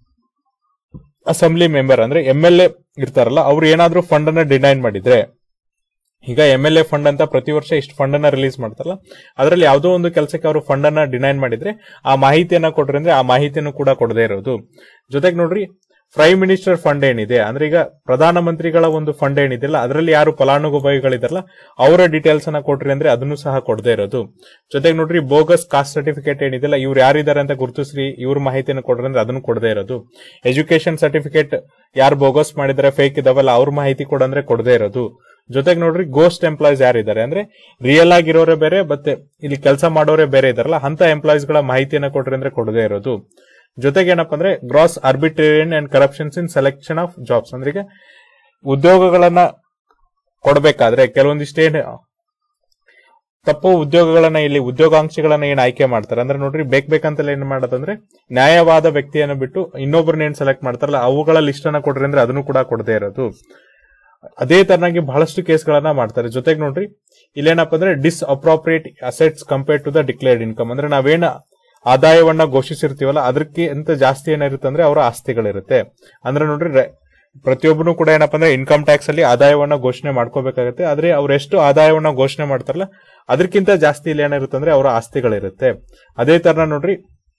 ಅಸೆಂಬ್ಲಿ ಮೆಂಬರ್ ಅಂದ್ರೆ ಎಂ ಎಲ್ ಎ ಇರ್ತಾರಲ್ಲ ಅವ್ರು ಏನಾದ್ರೂ ಫಂಡ್ ಅನ್ನ ಡಿನೈನ್ ಮಾಡಿದ್ರೆ ಈಗ ಎಂ ಎಲ್ ಎ ಫಂಡ್ ಅಂತ ಪ್ರತಿ ವರ್ಷ ಇಷ್ಟು ಫಂಡ್ ಅನ್ನ ರಿಲೀಸ್ ಮಾಡ್ತಾರಲ್ಲ ಅದರಲ್ಲಿ ಯಾವುದೋ ಒಂದು ಕೆಲಸಕ್ಕೆ ಅವರು ಫಂಡ್ ಅನ್ನ ಡಿನೈನ್ ಮಾಡಿದ್ರೆ ಆ ಮಾಹಿತಿಯನ್ನ ಕೊಟ್ರೆ ಅಂದ್ರೆ ಆ ಮಾಹಿತಿಯನ್ನು ಕೂಡ ಕೊಡದೇ ಇರೋದು ಜೊತೆಗೆ ನೋಡ್ರಿ ಪ್ರೈಮ್ ಮಿನಿಸ್ಟರ್ ಫಂಡ್ ಏನಿದೆ ಅಂದ್ರೆ ಈಗ ಪ್ರಧಾನಮಂತ್ರಿಗಳ ಒಂದು ಫಂಡ್ ಏನಿದೆಯಲ್ಲ ಅದರಲ್ಲಿ ಯಾರು ಫಲಾನುಭವಿಗಳಿದಾರಲ್ಲ ಅವರ ಡೀಟೇಲ್ಸ್ ಅನ್ನ ಕೊಟ್ರಿ ಅಂದ್ರೆ ಅದನ್ನು ಸಹ ಕೊಡದೇ ಇರೋದು ಜೊತೆಗೆ ನೋಡ್ರಿ ಬೋಗಸ್ ಕಾಸ್ಟ್ ಸರ್ಟಿಫಿಕೇಟ್ ಏನಿದೆಯಲ್ಲ ಇವ್ರು ಯಾರಿದ್ದಾರೆ ಅಂತ ಗುರುತಿಸ್ರಿ ಇವ್ರ ಮಾಹಿತಿಯನ್ನು ಕೊಡ್ರಿ ಅಂದ್ರೆ ಅದನ್ನು ಕೊಡದೇ ಇರೋದು ಎಜುಕೇಶನ್ ಸರ್ಟಿಫಿಕೇಟ್ ಯಾರು ಬೋಗಸ್ ಮಾಡಿದಾರೆ ಫೇಕ್ ಇದಾವಲ್ಲ ಅವ್ರ ಮಾಹಿತಿ ಕೊಡಂದ್ರೆ ಕೊಡದೇ ಇರೋದು ಜೊತೆಗೆ ನೋಡ್ರಿ ಗೋಸ್ಟ್ ಎಂಪ್ಲಾಯ್ಸ್ ಯಾರಿದ್ದಾರೆ ಅಂದ್ರೆ ರಿಯಲ್ ಆಗಿರೋರೇ ಬೇರೆ ಮತ್ತೆ ಇಲ್ಲಿ ಕೆಲಸ ಮಾಡೋರೇ ಬೇರೆ ಇದಾರಲ್ಲ ಅಂತ ಎಂಪ್ಲಾಯ್ಸ್ ಗಳ ಮಾಹಿತಿಯನ್ನ ಕೊಡ್ರಿ ಅಂದ್ರೆ ಕೊಡದೇ ಇರೋದು ಜೊತೆಗೆ ಏನಪ್ಪಾ ಅಂದ್ರೆ gross arbitrariness and corruptions in selection of jobs ಅಂದ್ರೆ ಈಗ ಉದ್ಯೋಗಗಳನ್ನ ಕೊಡಬೇಕಾದ್ರೆ ಕೆಲವೊಂದಿಷ್ಟೇನು ತಪ್ಪು ಉದ್ಯೋಗಗಳನ್ನ ಇಲ್ಲಿ ಉದ್ಯೋಗಾಂಕ್ಷಿಗಳನ್ನ ಏನ್ ಆಯ್ಕೆ ಮಾಡ್ತಾರೆ ಅಂದ್ರೆ ನೋಡ್ರಿ ಬೇಕ್ ಬೇಕಂತಲ್ಲ ಏನ್ ಮಾಡೋದಂದ್ರೆ ನ್ಯಾಯವಾದ ವ್ಯಕ್ತಿಯನ್ನು ಬಿಟ್ಟು ಇನ್ನೊಬ್ಬರನ್ನ ಏನ್ ಸೆಲೆಕ್ಟ್ ಮಾಡ್ತಾರಲ್ಲ ಅವುಗಳ ಲಿಸ್ಟ್ ಅನ್ನ ಕೊಡ್ರಿ ಅಂದ್ರೆ ಅದನ್ನು ಕೂಡ ಕೊಡದೇ ಇರೋದು ಅದೇ ತರನಾಗಿ ಬಹಳಷ್ಟು ಕೇಸ್ಗಳನ್ನ ಮಾಡ್ತಾರೆ ಜೊತೆಗೆ ನೋಡ್ರಿ ಇಲ್ಲೇನಪ್ಪ ಅಂದ್ರೆ disproportionate assets compared to the declared income ಅಂದ್ರೆ ನಾವೇನ ಆದಾಯವನ್ನ ಘೋಷಿಸಿರ್ತೀವಲ್ಲ ಅದಕ್ಕೆ ಎಂತ ಜಾಸ್ತಿ ಏನಿರುತ್ತೆ ಅಂದ್ರೆ ಅವರ ಆಸ್ತಿಗಳಿರುತ್ತೆ ಅಂದ್ರೆ ನೋಡ್ರಿ ರೆ- ಪ್ರತಿಯೊಬ್ಬನು ಕೂಡ ಏನಪ್ಪಾ ಅಂದ್ರೆ ಇನ್ಕಮ್ ಟ್ಯಾಕ್ಸ್ ಅಲ್ಲಿ ಆದಾಯವನ್ನ ಘೋಷಣೆ ಮಾಡ್ಕೋಬೇಕಾಗುತ್ತೆ ಆದ್ರೆ ಅವ್ರು ಎಷ್ಟು ಆದಾಯವನ್ನ ಘೋಷಣೆ ಮಾಡ್ತಾರಲ್ಲ ಅದಕ್ಕಿಂತ ಜಾಸ್ತಿ ಇಲ್ಲಿ ಏನಿರುತ್ತೆ ಅಂದ್ರೆ ಅವರ ಆಸ್ತಿಗಳಿರುತ್ತೆ ಅದೇ ತರ ನೋಡ್ರಿ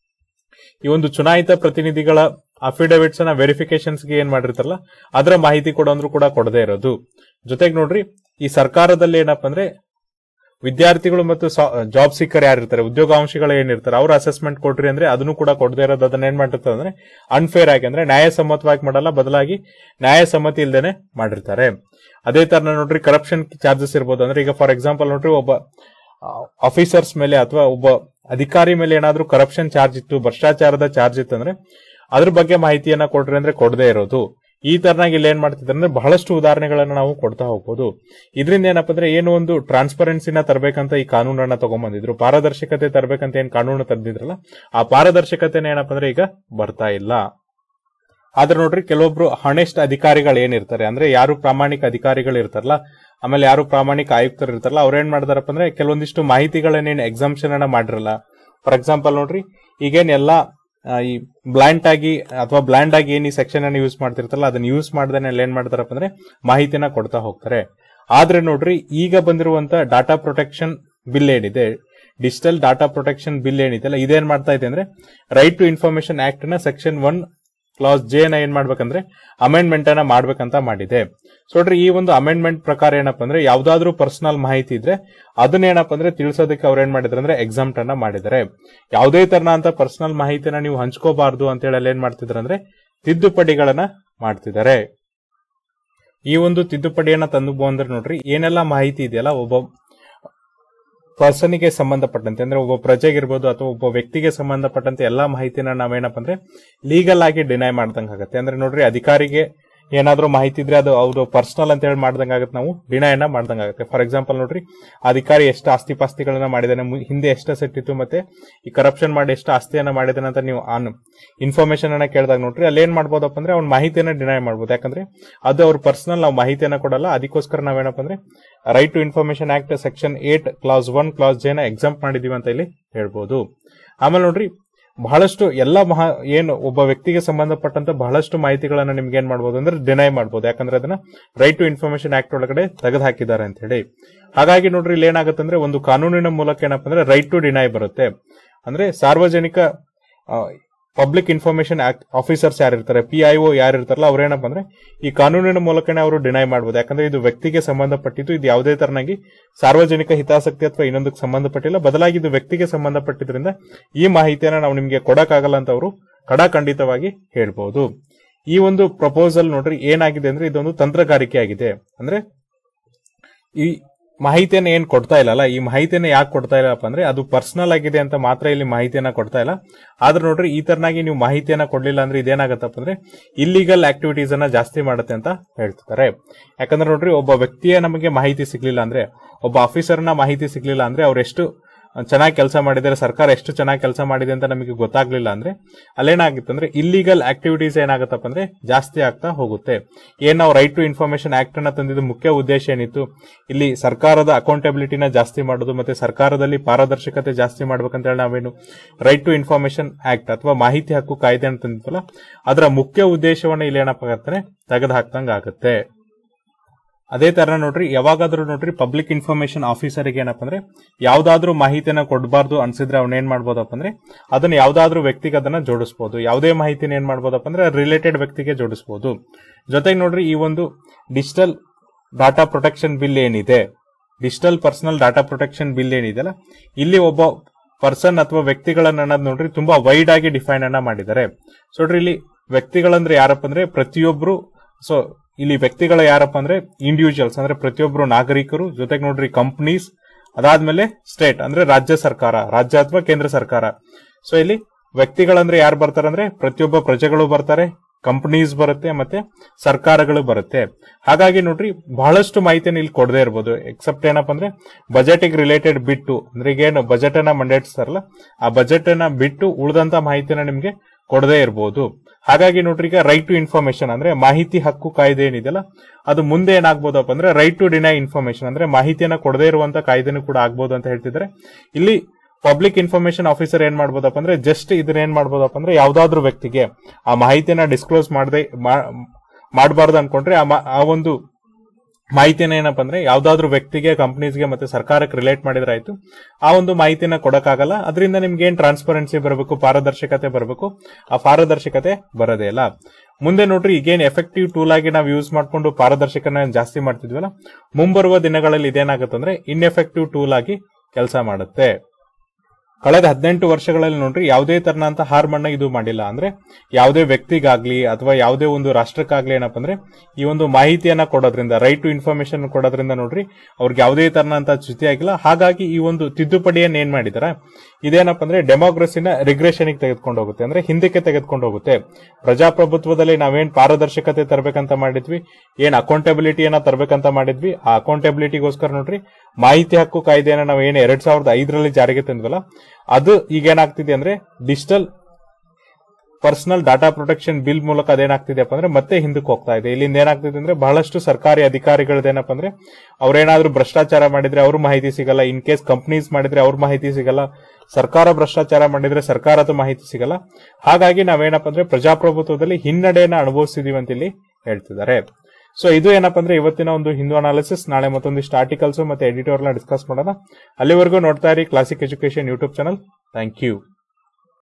ಈ ಒಂದು ಚುನಾಯಿತ ಪ್ರತಿನಿಧಿಗಳ ಅಫಿಡವಿಟ್ಸ್ ನ ವೆರಿಫಿಕೇಶನ್ಸ್ ಗೆ ಏನ್ ಮಾಡಿರ್ತಾರಲ್ಲ ಅದರ ಮಾಹಿತಿ ಕೊಡೋಂದ್ರು ಕೂಡ ಕೊಡದೇ ಇರೋದು ಜೊತೆಗೆ ನೋಡ್ರಿ ಈ ಸರ್ಕಾರದಲ್ಲಿ ಏನಪ್ಪಾ ಅಂದ್ರೆ ವಿದ್ಯಾರ್ಥಿಗಳು ಮತ್ತು ಜಾಬ್ ಸೀಕರ್ ಯಾರಿರ್ತಾರೆ ಉದ್ಯೋಗಾಂಶಿಗಳು ಏನಿರ್ತಾರೆ ಅವ್ರ ಅಸೆಸ್ಮೆಂಟ್ ಕೊಟ್ರಿ ಅಂದ್ರೆ ಅದನ್ನು ಕೂಡ ಕೊಡದೇ ಇರೋದು ಅದನ್ನ ಏನ್ ಮಾಡಿರ್ತಾರೆ ಅಂದ್ರೆ ಅನ್ಫೇರ್ ಆಗಿ ಅಂದ್ರೆ ನ್ಯಾಯಸಮ್ಮತವಾಗಿ ಮಾಡಲ್ಲ ಬದಲಾಗಿ ನ್ಯಾಯಸಮ್ಮತಿ ಇಲ್ದೇನೆ ಮಾಡಿರ್ತಾರೆ ಅದೇ ತರ ನೋಡ್ರಿ ಕರಪ್ಷನ್ ಚಾರ್ಜಸ್ ಇರ್ಬೋದು ಅಂದ್ರೆ ಈಗ ಫಾರ್ ಎಕ್ಸಾಂಪಲ್ ನೋಡ್ರಿ ಒಬ್ಬ ಆಫೀಸರ್ಸ್ ಮೇಲೆ ಅಥವಾ ಒಬ್ಬ ಅಧಿಕಾರಿ ಮೇಲೆ ಏನಾದ್ರೂ ಕರಪ್ಷನ್ ಚಾರ್ಜ್ ಇತ್ತು ಭ್ರಷ್ಟಾಚಾರದ ಚಾರ್ಜ್ ಇತ್ತು ಅಂದ್ರೆ ಅದ್ರ ಬಗ್ಗೆ ಮಾಹಿತಿಯನ್ನ ಕೊಡ್ರಿ ಅಂದ್ರೆ ಕೊಡದೇ ಇರೋದು ಈ ತರನಾಗಿ ಇಲ್ಲಿ ಏನ್ ಮಾಡ್ತಿದ್ದಾರೆ ಅಂದ್ರೆ ಬಹಳಷ್ಟು ಉದಾಹರಣೆಗಳನ್ನ ನಾವು ಕೊಡ್ತಾ ಹೋಗ್ಬೋದು ಇದರಿಂದ ಏನಪ್ಪ ಅಂದ್ರೆ ಏನು ಒಂದು ಟ್ರಾನ್ಸ್ಪರೆನ್ಸಿನ ತರಬೇಕಂತ ಈ ಕಾನೂನನ್ನ ತಗೊಂಡ್ಬಂದಿದ್ರು ಪಾರದರ್ಶಕತೆ ತರಬೇಕಂತ ಏನ್ ಕಾನೂನು ತಂದಿದ್ರಲ್ಲ ಆ ಪಾರದರ್ಶಕತೆನ ಏನಪ್ಪ ಅಂದ್ರೆ ಈಗ ಬರ್ತಾ ಇಲ್ಲ ಆದ್ರೆ ನೋಡ್ರಿ ಕೆಲವೊಬ್ರು ಹಣೆಸ್ಟ್ ಅಧಿಕಾರಿಗಳು ಏನಿರ್ತಾರೆ ಅಂದ್ರೆ ಯಾರು ಪ್ರಾಮಾಣಿಕ ಅಧಿಕಾರಿಗಳು ಇರ್ತಾರಲ್ಲ ಆಮೇಲೆ ಯಾರು ಪ್ರಾಮಾಣಿಕ ಆಯುಕ್ತರು ಇರ್ತಾರಲ್ಲ ಅವ್ರು ಏನ್ ಮಾಡ್ತಾರಪ್ಪ ಅಂದ್ರೆ ಕೆಲವೊಂದಿಷ್ಟು ಮಾಹಿತಿಗಳನ್ನೇನು ಎಕ್ಸಾಮ್ಷನ್ ಅನ್ನ ಮಾಡಿರಲ್ಲ ಫಾರ್ ಎಕ್ಸಾಂಪಲ್ ನೋಡ್ರಿ ಈಗೇನ್ ಎಲ್ಲಾ ಆ, ಈ ಬ್ಲೈಂಡ್ ಆಗಿ ಅಥವಾ ಬ್ಲ್ಯಾಂಡ್ ಆಗಿ ಏನ್ ಈ ಸೆಕ್ಷನ್ ಅನ್ನು ಯೂಸ್ ಮಾಡ್ತಿರ್ತಾರಲ್ಲ ಅದನ್ನ ಯೂಸ್ ಮಾಡ್ದೇನೆ ಅಲ್ಲಿ ಏನ್ ಮಾಡ್ತಾರಪ್ಪ ಅಂದ್ರೆ ಮಾಹಿತಿನ ಕೊಡ್ತಾ ಹೋಗ್ತಾರೆ ಆದ್ರೆ ನೋಡ್ರಿ ಈಗ ಬಂದಿರುವಂತ ಡಾಟಾ ಪ್ರೊಟೆಕ್ಷನ್ ಬಿಲ್ ಏನಿದೆ ಡಿಜಿಟಲ್ ಡಾಟಾ ಪ್ರೊಟೆಕ್ಷನ್ ಬಿಲ್ ಏನಿದೆಯಲ್ಲ ಇದೇನ್ ಮಾಡ್ತಾ ಇದೆ ಅಂದ್ರೆ ರೈಟ್ ಟು ಇನ್ಫಾರ್ಮೇಶನ್ ಆಕ್ಟ್ ನ ಸೆಕ್ಷನ್ ಒನ್ ಕ್ಲಾಸ್ ಜೆ ನ ಏನ್ ಮಾಡ್ಬೇಕಂದ್ರೆ ಅಮೆಂಡ್ಮೆಂಟ್ ಅನ್ನ ಮಾಡ್ಬೇಕಂತ ಮಾಡಿದೆ ಸೊ ನೋಡ್ರಿ ಈ ಒಂದು ಅಮೆಂಡ್ಮೆಂಟ್ ಪ್ರಕಾರ ಏನಪ್ಪ ಅಂದ್ರೆ ಯಾವ್ದಾದ್ರು ಪರ್ಸನಲ್ ಮಾಹಿತಿ ಇದ್ರೆ ಅದನ್ನ ಏನಪ್ಪ ಅಂದ್ರೆ ತಿಳಿಸೋದಕ್ಕೆ ಅವ್ರು ಏನ್ ಮಾಡಿದ್ರು ಅಂದ್ರೆ ಎಕ್ಸಾಮ್ ಅನ್ನ ಮಾಡಿದ್ದಾರೆ ಯಾವುದೇ ತರನ ಪರ್ಸನಲ್ ಮಾಹಿತಿನ ನೀವು ಹಂಚ್ಕೋಬಾರ್ದು ಅಂತ ಹೇಳಿ ಅಲ್ಲಿ ಏನ್ ಮಾಡ್ತಿದ್ದಾರೆ ಅಂದ್ರೆ ತಿದ್ದುಪಡಿಗಳನ್ನ ಮಾಡ್ತಿದ್ದಾರೆ ಈ ಒಂದು ತಿದ್ದುಪಡಿಯನ್ನ ತಂದು ಬಂದ್ರೆ ನೋಡ್ರಿ ಏನೆಲ್ಲ ಮಾಹಿತಿ ಇದೆಯಲ್ಲ ಒಬ್ಬ ಪರ್ಸನ್ಗೆ ಸಂಬಂಧಪಟ್ಟಂತೆ ಅಂದ್ರೆ ಒಬ್ಬ ಪ್ರಜೆಗಿರ್ಬೋದು ಅಥವಾ ಒಬ್ಬ ವ್ಯಕ್ತಿಗೆ ಸಂಬಂಧಪಟ್ಟಂತೆ ಎಲ್ಲಾ ಮಾಹಿತಿನ ನಾವೇನಪ್ಪ ಅಂದ್ರೆ ಲೀಗಲ್ ಆಗಿ ಡಿನೈ ಮಾಡ್ದಂಗ ಆಗುತ್ತೆ ಅಂದ್ರೆ ನೋಡ್ರಿ ಅಧಿಕಾರಿಗೆ ಏನಾದ್ರೂ ಮಾಹಿತಿ ಇದ್ರೆ ಅದು ಅವ್ರು ಪರ್ಸನಲ್ ಅಂತ ಹೇಳಿ ಮಾಡ್ದಂಗ ಆಗುತ್ತೆ ನಾವು ಡಿನೈನ ಮಾಡ್ದಂಗ ಆಗುತ್ತೆ ಫಾರ್ ಎಕ್ಸಾಂಪಲ್ ನೋಡ್ರಿ ಅಧಿಕಾರಿ ಎಷ್ಟು ಆಸ್ತಿ ಪಾಸ್ತಿಗಳನ್ನ ಮಾಡಿದಾನೆ ಮು- ಹಿಂದೆ ಎಷ್ಟು ಸೆಟ್ ಇತ್ತು ಮತ್ತೆ ಈ ಕರಪ್ಷನ್ ಮಾಡಿ ಎಷ್ಟು ಆಸ್ತಿಯನ್ನ ಮಾಡಿದಾನೆ ಅಂತ ನೀವು ಆನ್ ಇನ್ಫಾರ್ಮೇಶನ್ ಅನ್ನ ಕೇಳಿದಾಗ ನೋಡ್ರಿ ಅಲ್ಲಿ ಏನ್ ಮಾಡ್ಬೋದಪ್ಪ ಅಂದ್ರೆ ಅವ್ನ ಮಾಹಿತಿಯನ್ನ ಡಿನೈ ಮಾಡ್ಬೋದು ಯಾಕಂದ್ರೆ ಅದು ಅವ್ರ ಪರ್ಸನಲ್ ನಾವು ಮಾಹಿತಿಯನ್ನ ಕೊಡಲ್ಲ ಅದಕ್ಕೋಸ್ಕರ ನಾವೇನಪ್ಪ ಅಂದ್ರೆ right to information act section eight clause one clause J ನ ಎಕ್ಸಾಮ್ ಮಾಡಿದೀವಿ ಅಂತ ಇಲ್ಲಿ ಹೇಳ್ಬೋದು ಆಮೇಲೆ ನೋಡ್ರಿ ಬಹಳಷ್ಟು ಎಲ್ಲ ಮಹಾ ಏನು ಒಬ್ಬ ವ್ಯಕ್ತಿಗೆ ಸಂಬಂಧಪಟ್ಟಂತ ಬಹಳಷ್ಟು ಮಾಹಿತಿಗಳನ್ನ ನಿಮ್ಗೆ ಏನ್ ಮಾಡ್ಬೋದು ಅಂದ್ರೆ ಡಿನೈ ಮಾಡ್ಬೋದು ಯಾಕಂದ್ರೆ ಅದನ್ನ ರೈಟ್ ಟು ಇನ್ಫಾರ್ಮೇಶನ್ ಆಕ್ಟ್ ಒಳಗಡೆ ತೆಗೆದು ಹಾಕಿದ್ದಾರೆ ಅಂತ ಹೇಳಿ ಹಾಗಾಗಿ ನೋಡ್ರಿ ಇಲ್ಲಿ ಏನಾಗುತ್ತೆ ಅಂದ್ರೆ ಒಂದು ಕಾನೂನಿನ ಮೂಲಕ ಏನಪ್ಪ ಅಂದ್ರೆ ರೈಟ್ ಟು ಡಿನೈ ಬರುತ್ತೆ ಅಂದ್ರೆ ಸಾರ್ವಜನಿಕ ಪಬ್ಲಿಕ್ ಇನ್ಫಾರ್ಮೇಶನ್ ಆಫೀಸರ್ಸ್ ಯಾರಿರ್ತಾರೆ ಪಿ ಐ ಒ ಯಾರಿರ್ತಾರಲ್ಲ ಅವ್ರೇನಪ್ಪ ಅಂದ್ರೆ ಈ ಕಾನೂನಿನ ಮೂಲಕನೇ ಅವರು ಡಿನೈ ಮಾಡಬಹುದು ಯಾಕಂದ್ರೆ ಇದು ವ್ಯಕ್ತಿಗೆ ಸಂಬಂಧಪಟ್ಟಿದ್ದು ಇದು ಯಾವುದೇ ತರನಾಗಿ ಸಾರ್ವಜನಿಕ ಹಿತಾಸಕ್ತಿ ಅಥವಾ ಇನ್ನೊಂದಕ್ಕೆ ಸಂಬಂಧಪಟ್ಟಿಲ್ಲ ಬದಲಾಗಿ ಇದು ವ್ಯಕ್ತಿಗೆ ಸಂಬಂಧಪಟ್ಟಿದ್ರಿಂದ ಈ ಮಾಹಿತಿಯನ್ನ ನಾವು ನಿಮಗೆ ಕೊಡಕ್ಕಾಗಲ್ಲ ಅಂತ ಅವರು ಕಡಾಖಂಡಿತವಾಗಿ ಹೇಳ್ಬಹುದು ಈ ಒಂದು ಪ್ರಪೋಸಲ್ ನೋಡ್ರಿ ಏನಾಗಿದೆ ಅಂದ್ರೆ ಇದೊಂದು ತಂತ್ರಗಾರಿಕೆ ಆಗಿದೆ ಅಂದ್ರೆ ಈ ಮಾಹಿತಿಯನ್ನ ಏನ್ ಕೊಡ್ತಾ ಇಲ್ಲಲ್ಲ ಈ ಮಾಹಿತಿಯನ್ನ ಯಾಕೆ ಕೊಡ್ತಾ ಇಲ್ಲಪ್ಪ ಅಂದ್ರೆ ಅದು ಪರ್ಸನಲ್ ಆಗಿದೆ ಅಂತ ಮಾತ್ರ ಇಲ್ಲಿ ಮಾಹಿತಿಯನ್ನ ಕೊಡ್ತಾ ಇಲ್ಲ ಆದ್ರೆ ನೋಡ್ರಿ ಈ ತರನಾಗಿ ನೀವು ಮಾಹಿತಿಯನ್ನ ಕೊಡ್ಲಿಲ್ಲ ಅಂದ್ರೆ ಇದೇನಾಗತ್ತಪ್ಪ ಅಂದ್ರೆ ಇಲ್ಲಿಗಲ್ ಆಕ್ಟಿವಿಟೀಸ್ ಅನ್ನ ಜಾಸ್ತಿ ಮಾಡುತ್ತೆ ಅಂತ ಹೇಳ್ತಿದ್ದಾರೆ ಯಾಕಂದ್ರೆ ನೋಡ್ರಿ ಒಬ್ಬ ವ್ಯಕ್ತಿಯ ನಮಗೆ ಮಾಹಿತಿ ಸಿಗ್ಲಿಲ್ಲ ಅಂದ್ರೆ ಒಬ್ಬ ಆಫೀಸರ್ನ ಮಾಹಿತಿ ಸಿಗ್ಲಿಲ್ಲ ಅಂದ್ರೆ ಅವ್ರು ಎಷ್ಟು ಚೆನ್ನಾಗಿ ಕೆಲಸ ಮಾಡಿದ್ದಾರೆ ಸರ್ಕಾರ ಎಷ್ಟು ಚೆನ್ನಾಗಿ ಕೆಲಸ ಮಾಡಿದೆ ಅಂತ ನಮಗೆ ಗೊತ್ತಾಗ್ಲಿಲ್ಲ ಅಂದ್ರೆ ಅಲ್ಲೇನಾಗುತ್ತೆ ಅಂದ್ರೆ ಇಲ್ಲಿಗಲ್ ಆಕ್ಟಿವಿಟೀಸ್ ಏನಾಗುತ್ತಪ್ಪ ಅಂದ್ರೆ ಜಾಸ್ತಿ ಆಗ್ತಾ ಹೋಗುತ್ತೆ ಏನ್ ನಾವು ರೈಟ್ ಟು ಇನ್ಫಾರ್ಮೇಶನ್ ಆಕ್ಟ್ ಅನ್ನ ತಂದಿದ್ದು ಮುಖ್ಯ ಉದ್ದೇಶ ಏನಿತ್ತು ಇಲ್ಲಿ ಸರ್ಕಾರದ ಅಕೌಂಟಬಿಲಿಟಿನ ಜಾಸ್ತಿ ಮಾಡೋದು ಮತ್ತೆ ಸರ್ಕಾರದಲ್ಲಿ ಪಾರದರ್ಶಕತೆ ಜಾಸ್ತಿ ಮಾಡ್ಬೇಕಂತ ಹೇಳಿ ನಾವೇನು ರೈಟ್ ಟು ಇನ್ಫಾರ್ಮೇಶನ್ ಆಕ್ಟ್ ಅಥವಾ ಮಾಹಿತಿ ಹಕ್ಕು ಕಾಯ್ದೆ ಅಂತ ತಂದಿದ್ವಲ್ಲ ಅದರ ಮುಖ್ಯ ಉದ್ದೇಶವನ್ನ ಇಲ್ಲಿ ಏನಪ್ಪ ಆಗ್ತಾರೆ ತೆಗೆದು ಹಾಕ್ದಂಗ ಆಗುತ್ತೆ ಅದೇ ತರ ನೋಡ್ರಿ ಯಾವಾಗಾದ್ರೂ ನೋಡ್ರಿ ಪಬ್ಲಿಕ್ ಇನ್ಫಾರ್ಮೇಶನ್ ಆಫೀಸರ್ಗೆ ಏನಪ್ಪ ಅಂದ್ರೆ ಯಾವ್ದಾದ್ರೂ ಮಾಹಿತಿನ ಕೊಡಬಾರ್ದು ಅನ್ಸಿದ್ರೆ ಅವ್ನ ಏನ್ ಮಾಡ್ಬೋದಪ್ಪ ಅಂದ್ರೆ ಅದನ್ನ ಯಾವ್ದಾದ್ರೂ ವ್ಯಕ್ತಿಗೆ ಅದನ್ನ ಜೋಡಿಸಬಹುದು ಯಾವುದೇ ಮಾಹಿತಿನ ಏನ್ ಮಾಡ್ಬೋದಪ್ಪ ಅಂದ್ರೆ ರಿಲೇಟೆಡ್ ವ್ಯಕ್ತಿಗೆ ಜೋಡಿಸಬಹುದು ಜೊತೆಗೆ ನೋಡ್ರಿ ಈ ಒಂದು ಡಿಜಿಟಲ್ ಡಾಟಾ ಪ್ರೊಟೆಕ್ಷನ್ ಬಿಲ್ ಏನಿದೆ digital personal data protection bill ಏನಿದೆಯಲ್ಲ ಇಲ್ಲಿ ಒಬ್ಬ ಪರ್ಸನ್ ಅಥವಾ ವ್ಯಕ್ತಿಗಳನ್ನ ಅನ್ನೋದು ನೋಡ್ರಿ ತುಂಬಾ ವೈಡ್ ಆಗಿ ಡಿಫೈನ್ ಅನ್ನ ಮಾಡಿದ್ದಾರೆ ಸೊ ನೋಡ್ರಿ ಇಲ್ಲಿ ವ್ಯಕ್ತಿಗಳಂದ್ರೆ ಯಾರಪ್ಪ ಅಂದ್ರೆ ಪ್ರತಿಯೊಬ್ರು ಸೊ ಇಲ್ಲಿ ವ್ಯಕ್ತಿಗಳ ಯಾರಪ್ಪ ಅಂದ್ರೆ ಇಂಡಿವಿಜುವಲ್ಸ್ ಅಂದ್ರೆ ಪ್ರತಿಯೊಬ್ರು ನಾಗರಿಕರು ಜೊತೆಗೆ ನೋಡ್ರಿ ಕಂಪನೀಸ್ ಅದಾದ್ಮೇಲೆ ಸ್ಟೇಟ್ ಅಂದ್ರೆ ರಾಜ್ಯ ಸರ್ಕಾರ ರಾಜ್ಯ ಅಥವಾ ಕೇಂದ್ರ ಸರ್ಕಾರ ಸೊ ಇಲ್ಲಿ ವ್ಯಕ್ತಿಗಳಂದ್ರೆ ಯಾರು ಬರ್ತಾರೆ ಅಂದ್ರೆ ಪ್ರತಿಯೊಬ್ಬ ಪ್ರಜೆಗಳು ಬರ್ತಾರೆ ಕಂಪನೀಸ್ ಬರುತ್ತೆ ಮತ್ತೆ ಸರ್ಕಾರಗಳು ಬರುತ್ತೆ ಹಾಗಾಗಿ ನೋಡ್ರಿ ಬಹಳಷ್ಟು ಮಾಹಿತಿನ ಇಲ್ಲಿ ಕೊಡದೇ ಇರ್ಬೋದು ಎಕ್ಸೆಪ್ಟ್ ಏನಪ್ಪ ಅಂದ್ರೆ ಬಜೆಟ್ ರಿಲೇಟೆಡ್ ಬಿಟ್ಟು ಅಂದ್ರೆ ಈಗ ಏನು ಬಜೆಟ್ ಅನ್ನ ಮಂಡೇಟಿಸ್ತಾರಲ್ಲ ಆ ಬಜೆಟ್ ಅನ್ನ ಬಿಟ್ಟು ಉಳಿದಂತ ಮಾಹಿತಿನ ನಿಮ್ಗೆ ಕೊಡದೇ ಇರಬಹುದು ಹಾಗಾಗಿ ನೋಡ್ರಿ ಈಗ ರೈಟ್ ಟು ಇನ್ಫಾರ್ಮೇಶನ್ ಅಂದ್ರೆ ಮಾಹಿತಿ ಹಕ್ಕು ಕಾಯ್ದೆ ಏನಿದೆಯಲ್ಲ ಅದು ಮುಂದೆ ಏನಾಗ್ಬೋದಪ್ಪ ಅಂದ್ರೆ ರೈಟ್ ಟು ಡಿನೈ ಇನ್ಫಾರ್ಮೇಶನ್ ಅಂದ್ರೆ ಮಾಹಿತಿಯನ್ನ ಕೊಡದೇ ಇರುವಂತ ಕಾಯ್ದೆನೂ ಕೂಡ ಆಗ್ಬೋದು ಅಂತ ಹೇಳ್ತಿದ್ದಾರೆ ಇಲ್ಲಿ ಪಬ್ಲಿಕ್ ಇನ್ಫಾರ್ಮೇಶನ್ ಆಫೀಸರ್ ಏನ್ ಮಾಡ್ಬೋದಪ್ಪ ಅಂದ್ರೆ ಜಸ್ಟ್ ಇದನ್ನ ಏನ್ ಮಾಡ್ಬೋದಪ್ಪ ಅಂದ್ರೆ ಯಾವ್ದಾದ್ರು ವ್ಯಕ್ತಿಗೆ ಆ ಮಾಹಿತಿಯನ್ನ ಡಿಸ್ಕ್ಲೋಸ್ ಮಾಡದೆ ಮಾಡಬಾರ್ದು ಅನ್ಕೊಂಡ್ರೆ ಆ ಮಾ- ಆ ಒಂದು ಮಾಹಿತಿನ ಏನಪ್ಪ ಅಂದ್ರೆ ಯಾವ್ದಾದ್ರು ವ್ಯಕ್ತಿಗೆ ಕಂಪನೀಸ್ಗೆ ಮತ್ತೆ ಸರ್ಕಾರಕ್ಕೆ ರಿಲೇಟ್ ಮಾಡಿದ್ರೆ ಆಯ್ತು ಆ ಒಂದು ಮಾಹಿತಿನ ಕೊಡಕ್ಕಾಗಲ್ಲ ಅದರಿಂದ ನಿಮ್ಗೆ ಏನ್ ಟ್ರಾನ್ಸ್ಪರೆನ್ಸಿ ಬರಬೇಕು ಪಾರದರ್ಶಕತೆ ಬರಬೇಕು ಆ ಪಾರದರ್ಶಕತೆ ಬರೋದೇ ಇಲ್ಲ ಮುಂದೆ ನೋಡ್ರಿ ಈಗೇನ್ ಎಫೆಕ್ಟಿವ್ ಟೂಲ್ ಆಗಿ ನಾವು ಯೂಸ್ ಮಾಡ್ಕೊಂಡು ಪಾರದರ್ಶಕನ ಜಾಸ್ತಿ ಮಾಡ್ತಿದ್ವಲ್ಲ ಮುಂಬರುವ ದಿನಗಳಲ್ಲಿ ಇದೇನಾಗುತ್ತಂದ್ರೆ ಇನ್ಎಫೆಕ್ಟಿವ್ ಟೂಲ್ ಆಗಿ ಕೆಲಸ ಮಾಡುತ್ತೆ ಕಳೆದ ಹದಿನೆಂಟು ವರ್ಷಗಳಲ್ಲಿ ನೋಡ್ರಿ ಯಾವುದೇ ತರನಂತ ಹಾರ್ಮನ್ನ ಇದು ಮಾಡಿಲ್ಲ ಅಂದ್ರೆ ಯಾವುದೇ ವ್ಯಕ್ತಿಗಾಗ್ಲಿ ಅಥವಾ ಯಾವುದೇ ಒಂದು ರಾಷ್ಟ್ರಕ್ಕಾಗ್ಲಿ ಏನಪ್ಪ ಅಂದ್ರೆ ಈ ಒಂದು ಮಾಹಿತಿಯನ್ನ ಕೊಡೋದ್ರಿಂದ ರೈಟ್ ಟು ಇನ್ಫಾರ್ಮೇಶನ್ ಕೊಡೋದ್ರಿಂದ ನೋಡ್ರಿ ಅವ್ರಿಗೆ ಯಾವುದೇ ತರನಂತ ಚ್ಯುತಿ ಆಗಿಲ್ಲ ಹಾಗಾಗಿ ಈ ಒಂದು ತಿದ್ದುಪಡಿಯನ್ನ ಏನ್ ಮಾಡಿದಾರೆ ಇದೇನಪ್ಪ ಅಂದ್ರೆ ಡೆಮೋಕ್ರಸಿನ ರಿಗ್ರೆಷನ್ ತೆಗೆದುಕೊಂಡು ಹೋಗುತ್ತೆ ಅಂದ್ರೆ ಹಿಂದಕ್ಕೆ ತೆಗೆದುಕೊಂಡು ಹೋಗುತ್ತೆ ಪ್ರಜಾಪ್ರಭುತ್ವದಲ್ಲಿ ನಾವೇನ್ ಪಾರದರ್ಶಕತೆ ತರಬೇಕಂತ ಮಾಡಿದ್ವಿ ಏನ್ ಅಕೌಂಟಬಿಲಿಟಿಯನ್ನ ತರಬೇಕಂತ ಮಾಡಿದ್ವಿ ಆ ಅಕೌಂಟಬಿಲಿಟಿಗೋಸ್ಕರ ನೋಡ್ರಿ ಮಾಹಿತಿ ಹಕ್ಕು ಕಾಯ್ದೆಯನ್ನ ನಾವು ಏನ್ ಎರಡ್ ಸಾವಿರದ ಐದರಲ್ಲಿ ಜಾರಿಗೆ ತಂದ್ವಲ್ಲ ಅದು ಈಗ ಏನಾಗ್ತಿದೆ ಅಂದ್ರೆ digital personal data protection bill ಮೂಲಕ ಅದೇನಾಗ್ತಿದೆಯಪ್ಪ ಅಂದ್ರೆ ಮತ್ತೆ ಹಿಂದಕ್ಕೆ ಹೋಗ್ತಾ ಇದೆ ಇಲ್ಲಿಂದ ಏನಾಗ್ತಿದೆ ಅಂದ್ರೆ ಬಹಳಷ್ಟು ಸರ್ಕಾರಿ ಅಧಿಕಾರಿಗಳದ್ದೇನಪ್ಪ ಅಂದ್ರೆ ಅವ್ರೇನಾದ್ರೂ ಭ್ರಷ್ಟಾಚಾರ ಮಾಡಿದ್ರೆ ಅವ್ರ ಮಾಹಿತಿ ಸಿಗಲ್ಲ ಇನ್ ಕೇಸ್ ಕಂಪನೀಸ್ ಮಾಡಿದ್ರೆ ಅವ್ರ ಮಾಹಿತಿ ಸಿಗಲ್ಲ ಸರ್ಕಾರ ಭ್ರಷ್ಟಾಚಾರ ಮಾಡಿದ್ರೆ ಸರ್ಕಾರದ ಮಾಹಿತಿ ಸಿಗಲ್ಲ ಹಾಗಾಗಿ ನಾವೇನಪ್ಪ ಅಂದ್ರೆ ಪ್ರಜಾಪ್ರಭುತ್ವದಲ್ಲಿ ಹಿನ್ನಡೆಯನ್ನ ಅನುಭವಿಸ್ತಿದೀವಿ ಅಂತ ಇಲ್ಲಿ ಹೇಳ್ತಿದ್ದಾರೆ ಸೊ ಇದು ಏನಪ್ಪ ಅಂದ್ರೆ ಇವತ್ತಿನ ಒಂದು ಹಿಂದೂ ಅನಾಲಿಸಿಸ್ ನಾಳೆ ಮತ್ತೊಂದಿಷ್ಟು ಆರ್ಟಿಕಲ್ಸ್ ಮತ್ತೆ ಎಡಿಟೋರ್ನ ಡಿಸ್ಕಸ್ ಮಾಡೋಣ ಅಲ್ಲಿವರೆಗೂ ನೋಡ್ತಾ ಇರಿ classic education YouTube channel thank you